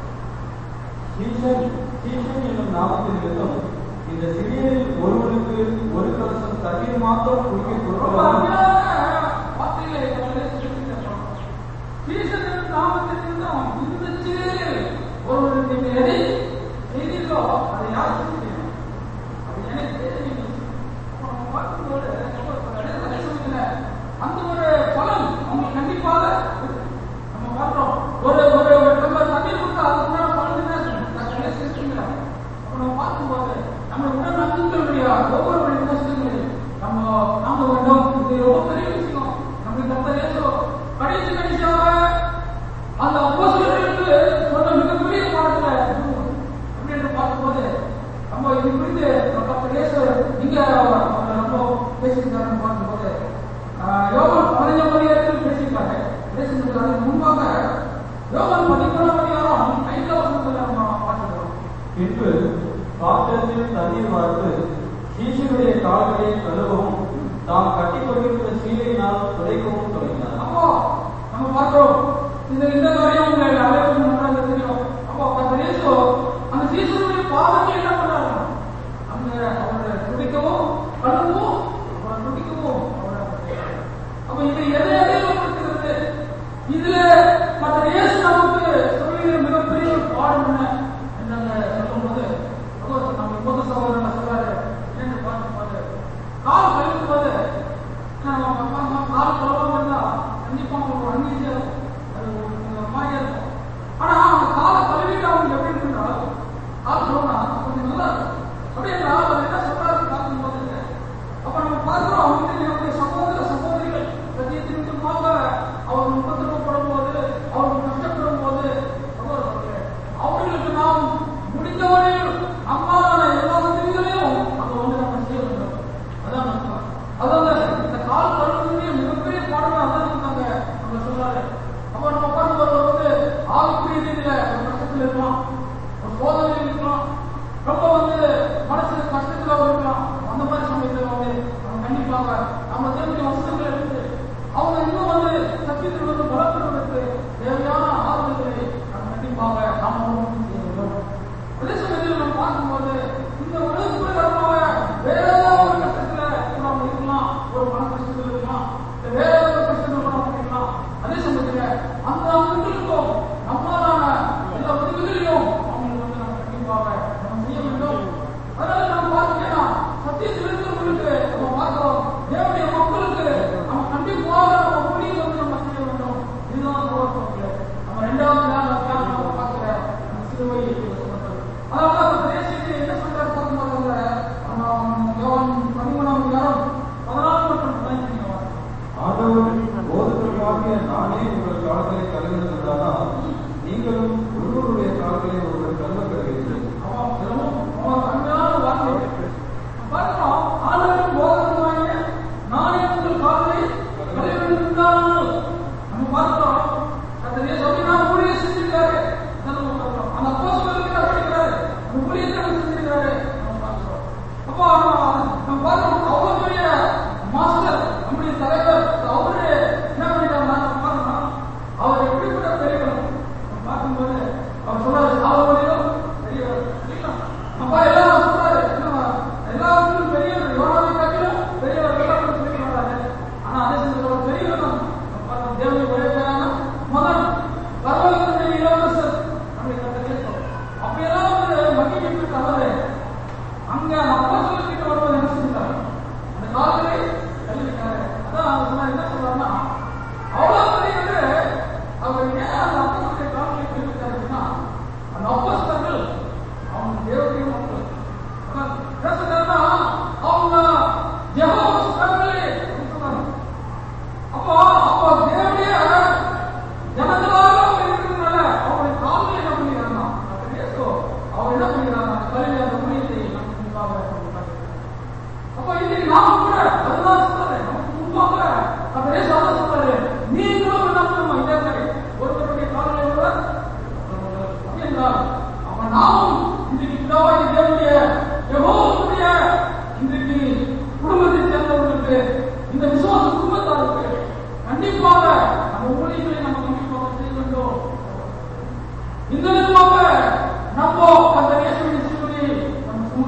சீசன் சீசன் என்னும் நாமத்தின் நிமித்தம் இந்த சிறியரில் ஒருவனுக்கு ஒரு கலசம் தண்ணீர் மாத்திரம் குடிக்க ரொம்ப கொடுக்கலாம் அருமையான வார்த்தைகளை நம்மளே சொல்லியிருக்கிறோம். ஈசனின் நாமத்தின் தான் இந்த சிறியரில் ஒருவருக்கு நீங்கள் எதை செய்தீர்களோ அதை யார் செய்யணும் அது எனக்கு தெரியும் அப்ப நம்ம பார்க்கும்போது நம்ம ஒரு இடத்துல சொல்லுங்க அந்த ஒரு பலன் அவங்களுக்கு கண்டிப்பாக இருக்கு. நம்ம பார்க்கிறோம் ஒரு ஒரு ஒரு டம்ளர் தண்ணீர் கொடுத்தா அதுக்கு மேல பலன் என்ன சொல்லணும்? நான் சொல்ல செஞ்சுக்கிறேன். அப்ப நம்ம பார்க்கும்போது நம்ம உடல் நம்பிக்கையுடைய ஒவ்வொரு கஷ்டங்களை நம்ம நாம வேண்டும் இது ரொம்ப பெரிய விஷயம் நம்ம கர்த்தர் இயேசு கடைசி கடைசியாக அந்த அப்போஸ்தலர்களுக்கு சொன்ன மிகப்பெரிய பாடத்துல எப்படி என்று பார்க்கும்போது நம்ம இது குறித்து கர்த்தர் இயேசு இங்க அவர் ரொம்ப பேசியிருக்காருன்னு பார்க்கும்போது ஆஹ், யோவான் பதினஞ்சாம் அதிகாரத்தில் பேசியிருக்காரு பேசுனதுக்கு அதுக்கு முன்பாக யோவான் பதிமூணாம் அதிகாரம் ஐந்தாவது வசனத்துல நம்ம பார்த்துக்கிறோம் பின்பு பாத்திரத்தில் தண்ணீர் வார்த்து சீசனுடைய கால்களை கழுவவும் தாம் கட்டிக் கொண்டிருந்த சீலையினால் துடைக்கவும் தொடங்கினார் அப்போ நம்ம பார்க்கிறோம் இந்த இந்த காரியம் உங்களை அழைப்பு நன்றாக தெரியும் அப்போ கர்த்தர் இயேசு அந்த சீசனுடைய பாவங்களை என்ன பண்றாங்க அந்த அவரை துடிக்கவும் கழுவும் அவரை துடிக்கவும் அவரை அப்ப இது எதை அறிமுகப்படுத்துகிறது இதுல கர்த்தர் இயேசு நமக்கு சொல்லுகிற மிகப்பெரிய ஒரு பாடம் என்ன என்று சொல்லும்போது அதோ நம்ம மூத்த சகோதரன் சொல்றாரு என்னன்னு பார்த்து பார்த்து கால் கழுவும் போது நம்ம அப்பா அம்மா கால் கழுவாம இருந்தா கண்டிப்பா உங்களுக்கு ஒரு அன்னிச்சம் அது ஒரு ஒரு மாதிரியா இருக்கும்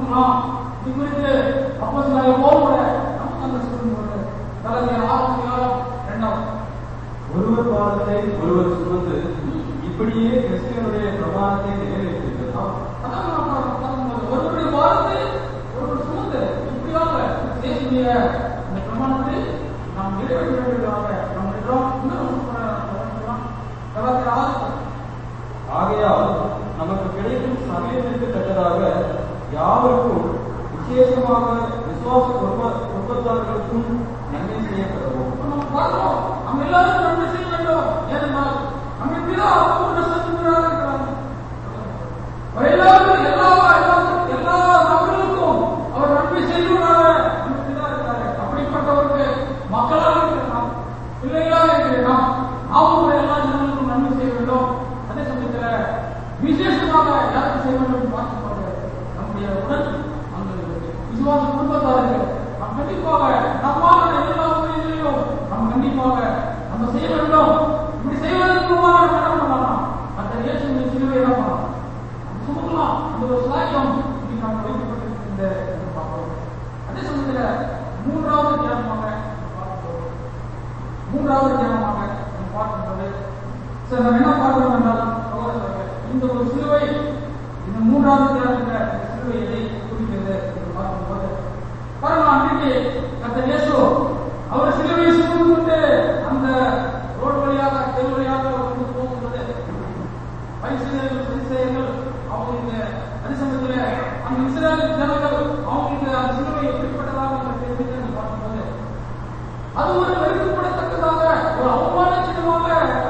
கொடுக்கலாம் இது குறித்து அப்போ சில போக நமக்கு அந்த சொல்லும்போது தலைமை ஆரம்பிக்கலாம் ரெண்டாவது ஒருவர் பாதத்தை ஒருவர் சுமந்து இப்படியே கிறிஸ்டியனுடைய பிரமாணத்தை நிறைவேற்றுகிறது அதான் நான் பார்க்கும்போது ஒருவருடைய வாரத்தை ஒருவர் சுமந்து இப்படியாக தேசிய அந்த பிரமாணத்தை நாம் நிறைவேற்ற வேண்டியதாக நாம் இருக்கிறோம் இன்னும் கலாச்சார ஆறு ஆகையால் நமக்கு கிடைக்கும் சமயத்திற்கு தக்கதாக யாவருக்கும் விசேஷமாக விசுவாச குடும்ப குடும்பத்தார்களுக்கும் நன்மை செய்யப்படுவோம் இப்ப நம்ம பார்க்கிறோம் நம்ம எல்லாரும் நன்மை செய்ய வேண்டும் ஏனென்றால் நம்ம பிதா ஒரு சத்துவராக இருக்கிறாங்க அவர் எல்லாரும் எல்லா எல்லா- எல்லா நபர்களுக்கும் அவர் நன்மை செய்வதாக நம்ம பிதா இருக்கிறாரு அப்படிப்பட்டவருக்கு மக்களாக இருக்கிற நாம் பிள்ளைகளாக இருக்கிற நாம் நாமும் கூட எல்லா ஜனங்களுக்கும் நன்மை செய்ய வேண்டும் அதே சமயத்தில் விசேஷமாக யாருக்கு செய்ய வேண்டும் என்று பார்க்கும்போது நம்முடைய உடல் அங்கு விசுவாச குடும்பத்தாருக்கு நாம் கண்டிப்பாக நம்மால் எல்லா உதவிகளையும் நாம் கண்டிப்பாக நம்ம செய்ய வேண்டும் இப்படி செய்வதற்கு முன்பாக நம்ம என்ன பண்ணலாம் அந்த இயேசுவின் சிலுவை என்ன பண்ணலாம் நம்ம சுமக்கலாம் அந்த ஒரு சாயம் இன்னைக்கு நாம் வைக்கப்பட்டிருக்கின்ற என்று பார்க்கிறோம் அதே சமயத்தில் மூன்றாவது தியானமாக நம்ம பார்க்கிறோம். மூன்றாவது தியானமாக நம்ம பார்க்கும்போது சரி நம்ம என்ன பார்க்கிறோம் என்றால் சகோதரர்களே, இந்த ஒரு சிலுவை இந்த மூன்றாவது தியானத்துல இந்த சிலுவை எதை குறிக்கிறது என்று பார்க்கும்போது பாருங்க அன்றைக்கு கர்த்தர் இயேசு அவர் சிலுவையை சுமந்து கொண்டு அந்த ரோடு வழியாக தெரு வழியாக வந்து போகும்போது பரிசுகள் பரிசெயர்கள் அவங்களுக்கு அதே சமயத்தில் அந்த இஸ்ரேல் ஜனங்கள் அவங்களுக்கு அந்த சிலுவை எப்படிப்பட்டதாக என்று தெரிவித்து பார்க்கும்போது அது ஒரு வெறுக்கப்படத்தக்கதாக ஒரு அவமான சின்னமாக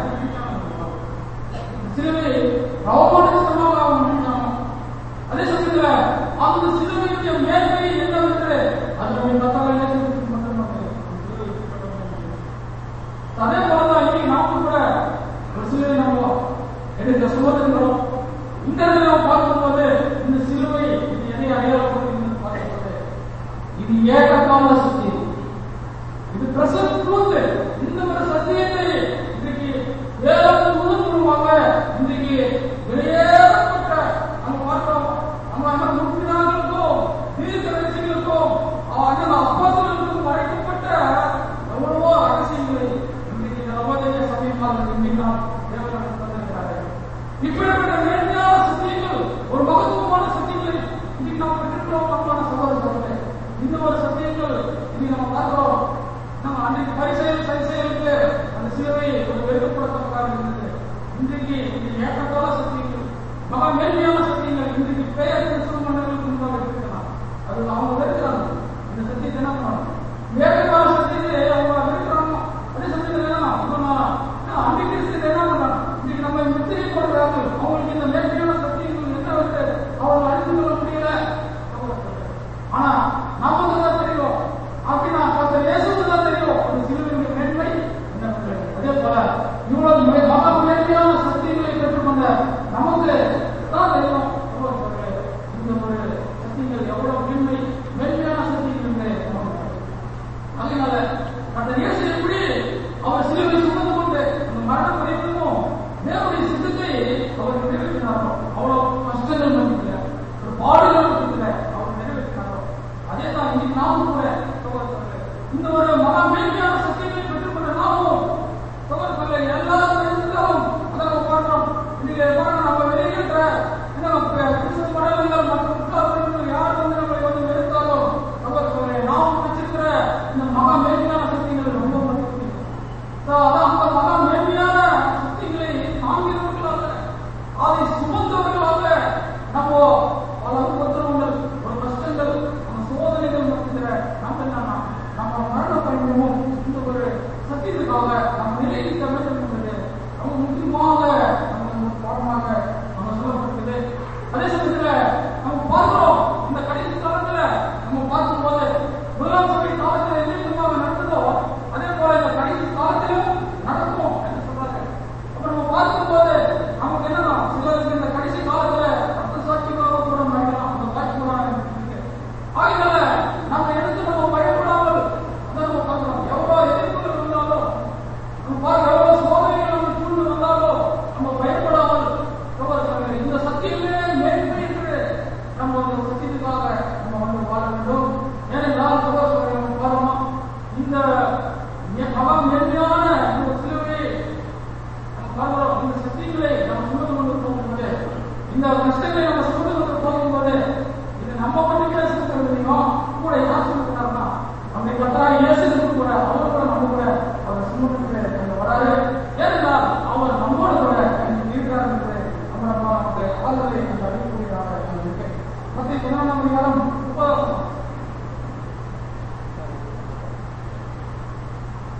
சிலுவை அவமான சின்னமாக அவங்க நினைச்சாங்க. அதே சமயத்துல அந்த சிலுவையுடைய மேன்மை என்னவென்று அது நம்ம கத்தாவை நேசித்து மட்டும் நமக்கு சிலுவை எப்படிப்பட்டது அதே போலதான் இன்னைக்கு நாம கூட ஒரு சிலுவை நம்ம எடுக்க சுமத்துகிறோம் இந்த இடத்துல நம்ம பார்க்கும்போது இந்த சிலுவை இது எதை அடையாளப்படுத்துகிறது பார்க்கும்போது இது ஏககால சத்தியம் இது பிரசன்ட் ட்ரூத் இந்த ஒரு சத்தியத்தை இன்றைக்கு வேதம் முழுவதுமாக இன்றைக்கு வெளியேறப்பட்ட நம்ம பார்க்கிறோம் நம்ம அந்த முற்பினார்களுக்கும் தீர்க்கதரிசிகளுக்கும் அந்த அப்போஸ்தலர்களுக்கும் மறைக்கப்பட்ட எவ்வளவோ ரகசியங்களை இன்றைக்கு நவோதய சமயமாக இன்றைக்கு நாம் தேவனுக்கு தந்திருக்கிறார்கள் இப்படிப்பட்ட மேன்மையான சத்தியங்கள் ஒரு மகத்துவமான சத்தியங்களை இன்னைக்கு நாம் பெற்றிருக்கிறோம் அன்பான சகோதர சகோதரர்களே. இந்த ஒரு சத்தியங்கள் இன்னைக்கு நம்ம பார்க்கிறோம் நம்ம அன்றைக்கு பரிசெயல் சரிசெயலுக்கு அந்த சிலுவை ஒரு வெறுக்கப்படத்தக்கதாக இருந்தது இன்றைக்கு இது ஏற்றத்தால சத்தியங்கள் மகா மேன்மையான சத்தியங்கள் இன்றைக்கு பெயர் கிறிஸ்துவ மன்னர்களுக்கு முன்பாக இருக்கலாம் அது அவங்க வெறுக்கிறாங்க இந்த சத்தியத்தை என்ன பண்ணணும் ஏற்றத்தால சத்தியத்தை அவங்க வெறுக்கிறாங்க அதே சமயத்தில் என்ன பண்ணலாம் அன்றைக்கு இருக்கிறது என்ன பண்றாங்க இன்னைக்கு நம்ம முத்திரை போடுறாங்க அவங்களுக்கு இந்த மேன்மையான சத்தியங்கள் என்ன வந்து அவங்க அறிந்து கொள்ள முடியல ஆனா நமக்கு தான் தெரியும் அப்படின்னா கர்த்தர் இயேசுவுக்கு தான் தெரியும் அந்த சிலுவையுடைய மேன்மை என்னவென்று. அதே போல இவ்வளவு மே- மகா மேன்மையான சத்தியங்களை பெற்றுக்கொண்ட நமக்கு தான் தெரியும் சகோதரர்களே, இந்த ஒரு சத்தியங்கள் எவ்வளவு மேன்மை மேன்மையான சத்தியங்கள் என்று நமக்கு தெரியும். அதனால கர்த்தர் இயேசு எப்படி அவர் சிலுவை சுமந்து கொண்டு அந்த மரணம் வரைக்கும் தேவனுடைய சித்தத்தை அவர் நிறைவேற்றினாரோ அவ்வளவு கஷ்டங்கள் மன்னிக்கல ஒரு பாடுகள் மன்னிக்கல அவர் நிறைவேற்றினாரோ அதே தான் இன்னைக்கு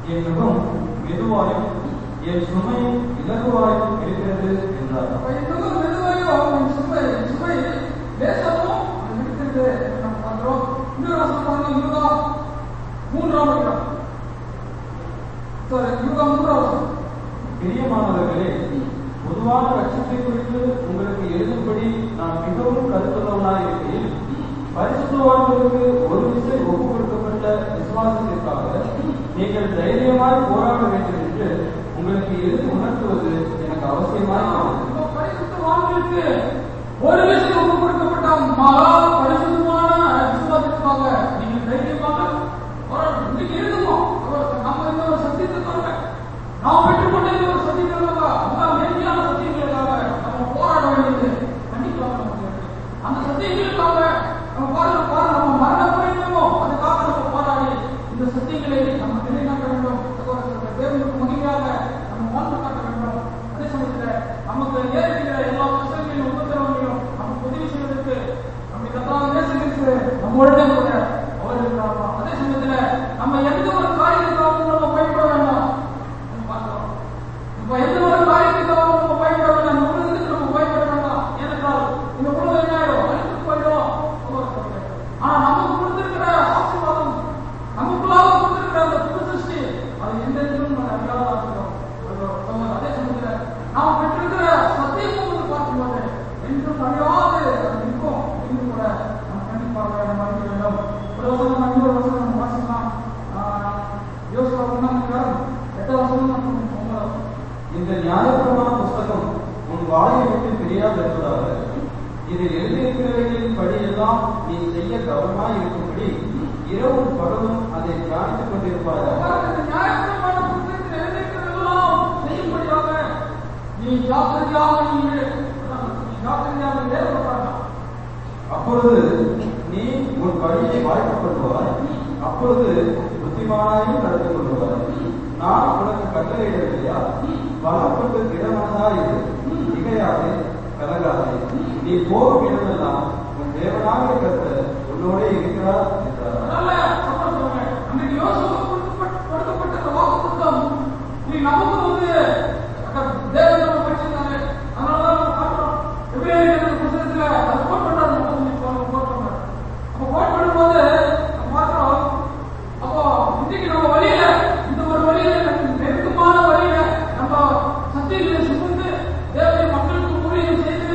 என் முகம் மெதுவாயும் என் சுமையும் இலகுவாயும் இருக்கிறது என்றார் அப்ப இன்னும் மெதுவாயும் உன் சுமை சுமை லேசாகவும் அது இருக்கிறது நம்ம பார்க்கிறோம் இன்னொரு வசனம் பாருங்க யூதா மூன்றாம் அதிகாரம் சாரி யூதா மூன்றாம் வசனம் பிரியமானவர்களே பொதுவான ரட்சிப்பை குறித்து உங்களுக்கு எழுதும்படி நான் மிகவும் கருத்துள்ளவனாய் இருக்கிறேன் பரிசுத்தவான்களுக்கு ஒரு விசை ஒப்பு கொடுக்கப்பட்ட விசுவாசத்திற்காக நீங்கள் தைரியமாய் போராட வேண்டும் என்று உங்களுக்கு எழுதி உணர்த்துவது எனக்கு அவசியமாய் இருக்கிறது. இப்போ பரிசுத்தவான்களுக்கு ஒரு விஷயம் ஒப்பு கொடுக்கப்பட்ட மகா பரிசுத்தமான விசுவாசத்துக்காக நீங்கள் தைரியமாக போராடணும். இன்னைக்கு எழுதுவோம் அவர் நம்ம இந்த ஒரு சத்தியத்தை தவிர நாம் பெற்றுக்கொண்ட இந்த ஒரு சத்தியத்திற்காக மிக மேன்மையான சத்தியங்களுக்காக நம்ம போராட வேண்டியது கண்டிப்பாக நமக்கு இருக்கு. அந்த சத்தியங்களுக்காக நம்ம பாருங்க பாருங்க நம்ம மரண பரியந்தமோ அதுக்காக நம்ம போராடி இந்த சத்தியங்களை நம்ம நிலைநாட்ட வேண்டும் சகோதரர்களே, தேவனுக்கு மகிமையாக நம்ம வாழ்ந்து காட்ட வேண்டும் அதே சமயத்துல நமக்கு ஏற்படுகிற எல்லா கஷ்டங்களையும் உபத்திரவங்களையும் நமக்கு உதவி செய்வதற்கு நம்முடைய கத்தான நேசிக்கிறது நம்மளுடைய கூட அவர் இருக்கிறாரா அதே சமயத்துல நம்ம எந்த ஒரு காரியத்துக்காகவும் நம்ம பயப்பட வேண்டாம் நம்ம பார்க்கிறோம். இப்ப எந்த ஒரு காரியத்துக்காகவும் நம்ம பயப்பட வேண்டாம் இந்த உலகத்துக்கு நம்ம பயப்பட வேண்டாம் ஏனென்றால் இந்த உலகம் என்ன ஆயிடும் அழித்து போயிடும் சகோதரர்களே. ஆனா நமக்கு கொடுத்திருக்கிற ஆசீர்வாதம் நமக்குள்ளாக கொடுத்திருக்கிற அந்த புது சிருஷ்டி அது எந்தெந்திலும் நம்ம அறியாத இருக்கிறோம் சகோதரர், அதே சமயத்துல நாம் பெற்றிருக்கிற சத்தியமும் வந்து பார்க்கும்போது என்றும் அழியாது அது இருக்கும் இன்னும் கூட நம்ம கண்டிப்பாக நம்ம அறிய வேண்டும் ஒரு வசனம் நம்ம இன்னொரு வசனம் நம்ம வாசிக்கலாம் யோசிக்க ஒன்றாம் அதிகாரம் எட்டாம் வசனம் நம்ம ஒன்பதாம் இந்த நியாயப்பிரமாண புஸ்தகம் உன் வாயை விட்டு பிரியாது இருப்பதாக இதில் எழுதியிருக்கிறவைகளின் படியெல்லாம் நீ செய்ய கவனமாய் இருக்கும்படி இரவும் பகலும் அதை தியானித்துக் கொண்டிருப்பாயாக இந்த நியாயப்பிரமாண புத்தகத்தில் எழுதியிருக்கிறதெல்லாம் செய்யும்படியாக நீ ஜாக்கிரதையாக நீ இரு. நீ ஜாக்கிரதையாக வேறுபட்டாங்க அப்பொழுது நீ உன் வழியை வாய்ப்பு கொள்வாய் அப்பொழுது புத்திமானாயும் நடந்து கொள்வாய் நான் உனக்கு கட்டளையிடவில்லையா பலப்பட்டு திடமனதாய் இரு திகையாதே கலங்காதே நீ போகும் இடமெல்லாம் உன் தேவனாக கர்த்தர் உன்னோடே இருக்கிறார் என்றார் அதனால சகோதரர்களே, அன்னைக்கு யோசுவாவுக்கு கொடுக்கப்பட்ட- கொடுக்கப்பட்ட அந்த வாக்குத்தத்தம், இன்னைக்கு நமக்கு வந்து அந்த தேவன் நம்ம படிச்சிருக்காரு. அதனாலதான் நம்ம பார்க்கிறோம். எபிரேயர் புத்தகத்துல அது quote பண்றாரு, முப்பத்தி அஞ்சு பாருங்க, quote பண்றாரு. அப்ப quote பண்ணும்போது நம்ம பார்க்கிறோம், அப்போ இன்னைக்கு நம்ம வழியில, இந்த ஒரு வழியில, நெருக்கமான வழியில நம்ம சத்தியங்களை சுமந்து தேவனுடைய மக்களுக்கு ஊழியம் செய்து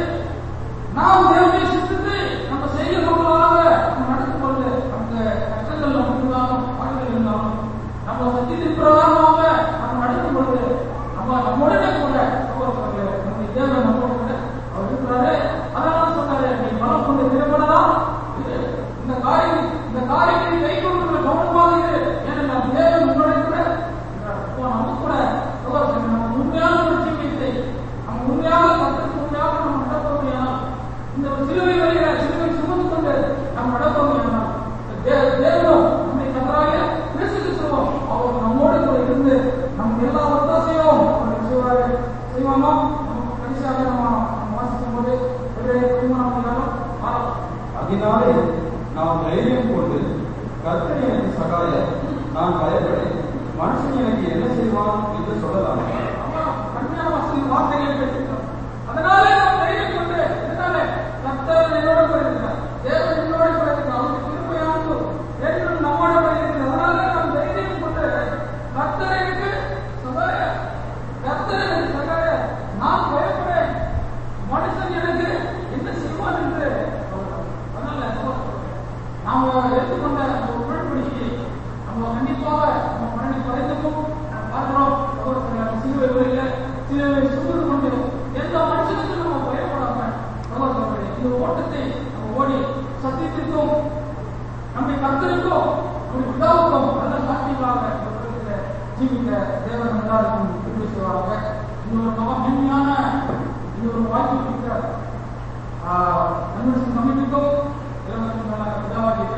நாம் தேவனை சிந்தித்து நம்ம செய்ய மக்களாக நம்ம நடக்கும் பொழுது நமக்கு கஷ்டங்கள் நமக்கு இருந்தாலும் பாடுகள் இருந்தாலும் நம்ம சத்தியத்தின் பிரகாரமாக நம்ம நடக்கும் பொழுது நம்ம நம்முடனே கூட சகோதரர்களே, நம்முடைய தேவன் நம்மோட கூட அவர் இருக்கிறாரு அதனால சொன்னாரு நீ பலம் கொண்டு திறப்படலாம் இந்த காரியம் இந்த காரியத்தை கை கொண்டு கவனமாக இரு ஏனென்றால் தேவன் உன்னோட கூட இருக்கிறார். அப்போ நம்ம கூட சகோதரர்களே, நம்ம உண்மையான ஒரு ஜீவியத்தை நம்ம உண்மையாக கருத்துக்கு உண்மையாக நம்ம நடப்போமையானால் இந்த ஒரு சிலுவை வருகிற சிலுவை சுமந்து கொண்டு நாம் நடப்போமையானால் தே- தேவனும் நம்மை கத்தராக இயேசு கிறிஸ்துவும் அவர் நம்மோடு கூட இருந்து நம் எல்லா ஒத்தாசையும் அவர் செய்வாரு செய்வாமா நம்ம கடைசியாக நம்ம நம்ம வாசிக்கும் போது ஒரு பதிமூணாம் அதிகாரம் ஆறாம் அதனாலே நான் தைரியம் கொண்டு கர்த்தர் எனக்கு சகாய நான் பயப்படேன் மனுஷன் எனக்கு என்ன செய்வான் என்று சொல்லலாம் அப்புறம் கடுமையான வசனம் வார்த்தைகளை பேசுகிறோம். அதனாலே நாம் தைரியம் கொண்டு, இதனாலே கர்த்தர் என்னோடு கூட இருக்கிறார். தேவன் என்னோடு கூட இருக்கிறார். அவருடைய கிருபையானது என்றும் நம்மோடு கூட இருக்கிறது. அதனாலே நாம் தைரியம் கொண்டு, கர்த்தர் எனக்கு சகாய. கர்த்தர் எனக்கு சகாய. நான் பயப்படேன். மனுஷன் எனக்கு என்ன செய்வான் என்று சொல்றார். அதனால சகோதரர்களே, நாம எடுத்துக்கொண்ட அந்த உடன்படிக்கையை நம்ம கண்டிப்பாக நம்ம மரணி படைத்துக்கும் நம்ம பார்க்கிறோம் சகோதரர்களே, அந்த சிலுவை வழியில சிலுவை சுமந்து கொண்டு எந்த மனுஷனுக்கும் நம்ம பயப்படாம சகோதரர்களே, இந்த ஓட்டத்தை நம்ம ஓடி சத்தியத்திற்கும் நம்முடைய கர்த்தருக்கும் நம்முடைய பிதாவுக்கும் நல்ல சாட்சிகளாக இந்த உலகத்திலே ஜீவிக்க தேவன் எல்லாருக்கும் விரும்பி செய்வாங்க இன்னொரு மகா மென்மையான இன்னொரு வாய்ப்பு இருக்கிறார் நண்பர்கள் சமீபிக்கும் இளவரசன் மேலாக பிதாவாகிய